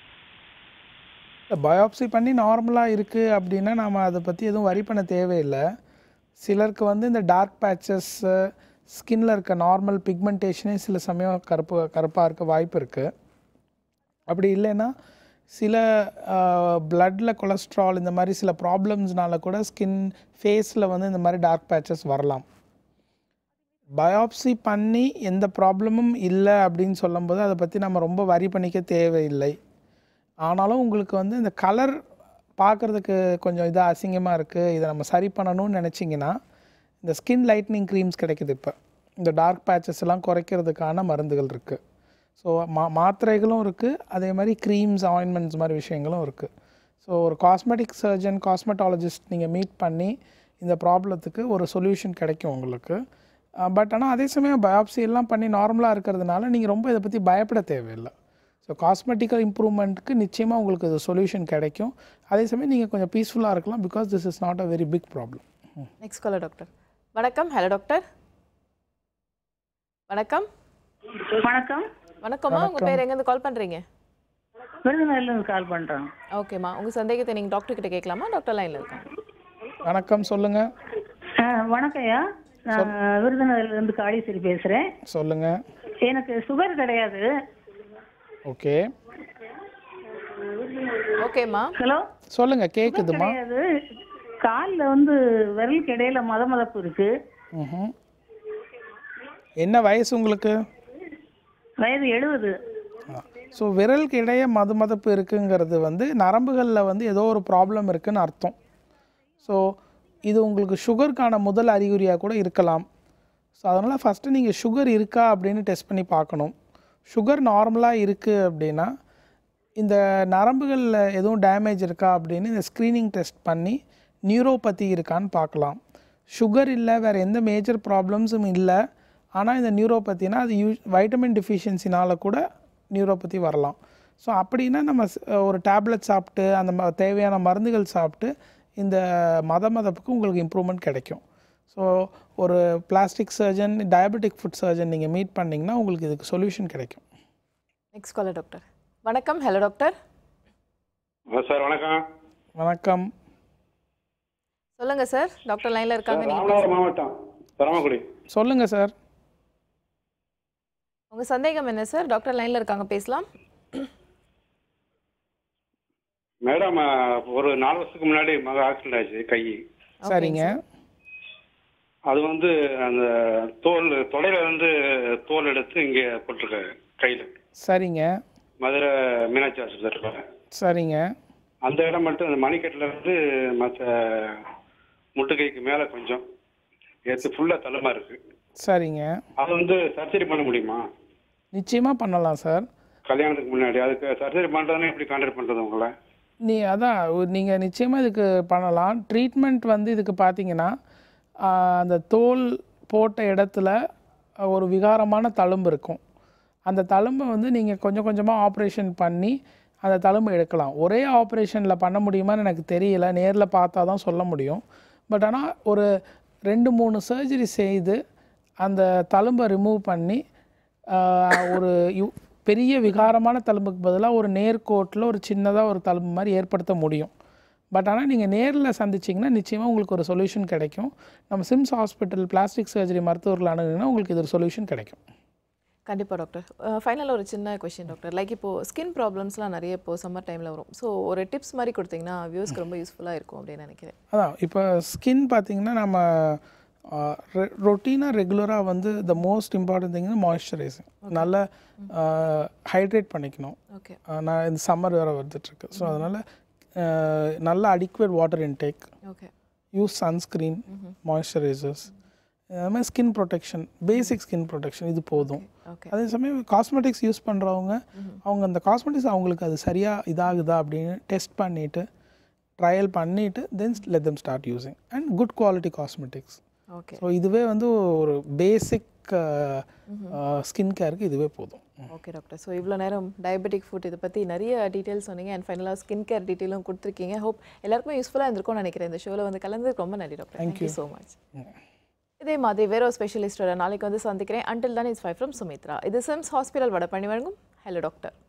பயாப்சி பண்ணி நார்மலாக இருக்குது அப்படின்னா நாம் அதை பற்றி எதுவும் வரி பண்ண தேவையில்லை சிலருக்கு வந்து இந்த டார்க் பேச்சஸ் ஸ்கின்ல இருக்க நார்மல் பிக்மெண்டேஷனே சில சமயம் கருப்பு கருப்பாக இருக்க வாய்ப்பு இருக்குது அப்படி இல்லைன்னா சில பிளட்டில் கொலஸ்ட்ரால் இந்த மாதிரி சில ப்ராப்ளம்ஸ்னால கூட ஸ்கின் ஃபேஸில் வந்து இந்த மாதிரி டார்க் பேச்சஸ் வரலாம் பயாப்சி பண்ணி எந்த ப்ராப்ளமும் இல்லை அப்படின்னு சொல்லும்போது அதை பற்றி நம்ம ரொம்ப வரி பண்ணிக்க தேவையில்லை ஆனாலும் உங்களுக்கு வந்து இந்த கலர் பார்க்குறதுக்கு கொஞ்சம் இதாக அசிங்கமாக இருக்குது இதை நம்ம சரி பண்ணணும்னு நினச்சிங்கன்னா இந்த ஸ்கின் லைட்னிங் க்ரீம்ஸ் கிடைக்குது இப்போ இந்த டார்க் பேச்சஸ் எல்லாம் குறைக்கிறதுக்கான மருந்துகள் இருக்குது ஸோ மா மாத்திரைகளும் இருக்குது அதே மாதிரி க்ரீம்ஸ் ஆயின்மெண்ட்ஸ் மாதிரி விஷயங்களும் இருக்குது ஸோ ஒரு காஸ்மெட்டிக் சர்ஜன் காஸ்மெட்டாலஜிஸ்ட் நீங்கள் மீட் பண்ணி இந்த ப்ராப்ளத்துக்கு ஒரு சொல்யூஷன் கிடைக்கும் உங்களுக்கு பட் ஆனால் அதே சமயம் பயாப்சி எல்லாம் பண்ணி நார்மலாக இருக்கிறதுனால நீங்கள் ரொம்ப இதை பற்றி பயப்பட தேவையில்லை ஸோ காஸ்மெட்டிக்கல் இம்ப்ரூவ்மெண்ட்டுக்கு நிச்சயமாக உங்களுக்கு இது சொல்யூஷன் கிடைக்கும் அதே சமயம் நீங்கள் கொஞ்சம் பீஸ்ஃபுல்லாக இருக்கலாம் because this is not a very big problem next caller doctor வணக்கம் ஹலோ டாக்டர் வணக்கம் வணக்கம் வணக்கம்மா உங்கள் பேர் எங்கேருந்து கால் பண்ணுறீங்க விருதுநகர்ல இருந்து கால் பண்றேன் ஓகேம்மா உங்கள் சந்தேகத்தை நீங்கள் டாக்டர் கிட்ட கேட்கலாமா டாக்டர் லைனில் இருக்காங்க வணக்கம் சொல்லுங்கள் ஆ, வணக்கம் ஐயா நான் விருதுநகர்ல இருந்து காளீஸ்வரி பேசுறேன் சொல்லுங்கள் எனக்கு சுகர் கிடையாது ஓகே ஓகேம்மா ஹலோ சொல்லுங்கள் கேட்குதுமா கிடையாது காலில் வந்து விரலுக்கு இடையில மத மதப்பு இருக்கு ம்ஹும். என்ன வயசு உங்களுக்கு வயது எழுபது ஸோ விரலுக்கு இடையே மது மதப்பு இருக்குங்கிறது வந்து நரம்புகளில் வந்து ஏதோ ஒரு ப்ராப்ளம் இருக்குன்னு அர்த்தம் ஸோ இது உங்களுக்கு சுகருக்கான முதல் அறிகுறியாக கூட இருக்கலாம் ஸோ அதனால் ஃபஸ்ட்டு நீங்கள் சுகர் இருக்கா அப்படின்னு டெஸ்ட் பண்ணி பார்க்கணும் சுகர் நார்மலாக இருக்குது அப்படின்னா இந்த நரம்புகளில் எதுவும் டேமேஜ் இருக்கா அப்படின்னு இந்த ஸ்க்ரீனிங் டெஸ்ட் பண்ணி நியூரோபதி இருக்கான்னு பார்க்கலாம் சுகர் இல்லை வேறு எந்த மேஜர் ப்ராப்ளம்ஸும் இல்லை ஆனால் இந்த நியூரோபத்தினா அது யூ வைட்டமின் டிஃபிஷியன்சினால் கூட நியூரோபதி வரலாம் ஸோ அப்படின்னா நம்ம ஸ்- ஒரு டேப்லெட் சாப்பிட்டு அந்த ம தேவையான மருந்துகள் சாப்பிட்டு இந்த மத மதப்புக்கு உங்களுக்கு இம்ப்ரூவ்மெண்ட் கிடைக்கும் ஸோ ஒரு plastic surgeon diabetic foot surgeon நீங்கள் மீட் பண்ணிங்கன்னா உங்களுக்கு இதுக்கு சொல்யூஷன் கிடைக்கும் நெக்ஸ்ட் காலர் டாக்டர் வணக்கம் ஹலோ டாக்டர் சார் வணக்கம் வணக்கம் சொல்லுங்கள் சார் டாக்டர் லைனில் இருக்காங்க நீங்கள் ராமநாதபுரம் மாவட்டம் பரமக்குடி சொல்லுங்கள் சார் உங்கள் சந்தேகம் என்ன சார் டாக்டர் லைனில் இருக்காங்க பேசலாம் மேடம் ஒரு நாலு வருஷத்துக்கு முன்னாடி மக ஆக்சிடென்ட் ஆச்சு கை சரிங்க அது வந்து அந்த தோல் தொடையில வந்து தோல் எடுத்து இங்க போட்டிருக்காரு கையில சரிங்க மதுரை மீனாட்சி ஆஸ்பத்திரியில் சரிங்க அந்த இடம் மட்டும் அந்த மணிக்கட்டில் இருந்து மற்ற முட்டுக்கைக்கு மேலே கொஞ்சம் எடுத்து ஃபுல்லாக தள்ளுமா இருக்கு சரிங்க அது வந்து சர்ஜரி பண்ண முடியுமா நிச்சயமாக பண்ணலாம் சார் கல்யாணத்துக்கு முன்னாடி அதுக்கு சர்ஜரி பண்ணுறதுன்னா எப்படி கான்டாக்ட் பண்ணுறது உங்களை நீ அதான் நீங்கள் நிச்சயமாக இதுக்கு பண்ணலாம் ட்ரீட்மெண்ட் வந்து இதுக்கு பார்த்தீங்கன்னா ஆஹ், அந்த தோல் போட்ட இடத்துல ஒரு விகாரமான தழும்பு இருக்கும் அந்த தழும்பை வந்து நீங்கள் கொஞ்சம் கொஞ்சமாக ஆப்ரேஷன் பண்ணி அந்த தழும்பை எடுக்கலாம் ஒரே ஆப்ரேஷனில் பண்ண முடியுமான்னு எனக்கு தெரியல நேரில் பார்த்தா தான் சொல்ல முடியும் பட் ஆனால் ஒரு ரெண்டு மூணு சர்ஜரி செய்து அந்த தழும்பை ரிமூவ் பண்ணி ஆஹ், ஒரு யு- பெரிய விகாரமான தழும்புக்கு பதிலாக ஒரு நேர்கோட்டில் ஒரு சின்னதாக ஒரு தழும்பு மாதிரி ஏற்படுத்த முடியும் பட் ஆனால் நீங்கள் நேரில் சந்திச்சிங்கன்னா நிச்சயமாக உங்களுக்கு ஒரு சொல்யூஷன் கிடைக்கும் நம்ம சிம்ஸ் ஹாஸ்பிட்டல் பிளாஸ்டிக் சர்ஜரி மருத்துவர்கள் அணுகுங்கன்னா உங்களுக்கு இது ஒரு சொல்யூஷன் கிடைக்கும் கண்டிப்பாக டாக்டர் ஃபைனலாக ஒரு சின்ன கொஷின் டாக்டர் லைக் இப்போ ஸ்கின் ப்ராப்ளம்ஸ்லாம் நிறைய இப்போ சம்மர் டைமில் வரும் ஸோ ஒரு டிப்ஸ் மாதிரி கொடுத்தீங்கன்னா வியூஸ்க்கு ரொம்ப யூஸ்ஃபுல்லாக இருக்கும் அப்படின்னு நினைக்கிறேன் அதான் இப்போ ஸ்கின் பார்த்தீங்கன்னா நம்ம ரொட்டீனாக ரெகுலராக வந்து the most important thing moisturising நல்லா ஹைட்ரேட் பண்ணிக்கணும் ஓகே ஆஹ் நான் இந்த சம்மர் வேறு வந்துட்டுருக்கு ஸோ அதனால் நல்ல adequate water intake okay use sunscreen moisturisers அது மாதிரி skin protection basic skin protection இது போதும் ஓகே அதே சமயம் காஸ்மெட்டிக்ஸ் யூஸ் பண்ணுறவங்க அவங்க அந்த காஸ்மெட்டிக்ஸ் அவங்களுக்கு அது சரியாக இதாகுதா அப்படின்னு டெஸ்ட் பண்ணிவிட்டு ட்ரையல் பண்ணிவிட்டு then let them start using and good quality cosmetics okay so இதுவே வந்து ஒரு பேசிக் ஸ்கின் கேருக்கு இதுவே போதும் ஓகே டாக்டர் ஸோ இவ்வளோ நேரம் டயபெட்டிக் ஃபுட் இதை பற்றி நிறைய டீட்டெயில்ஸ் சொன்னீங்க அண்ட் ஃபைனலாக ஸ்கின் கேர் டீட்டெயிலும் கொடுத்துருக்கீங்க ஹோப் எல்லாருக்குமே யூஸ்ஃபுல்லாக இருந்திருக்கும்னு நினைக்கிறேன் இந்த ஷோவில் வந்து கலந்ததுக்கு ரொம்ப நன்றி doctor Thank thank you you. So much இதே மாதிரி வேற ஒரு ஸ்பெஷலிஸ்டோட நாளைக்கு வந்து சந்திக்கிறேன் அண்டில் தான் இஸ் ஃபைவ் ஃப்ரம் சுமித்ரா இது சிம்ஸ் ஹாஸ்பிட்டல் வடபழனி வழங்கும் ஹலோ டாக்டர்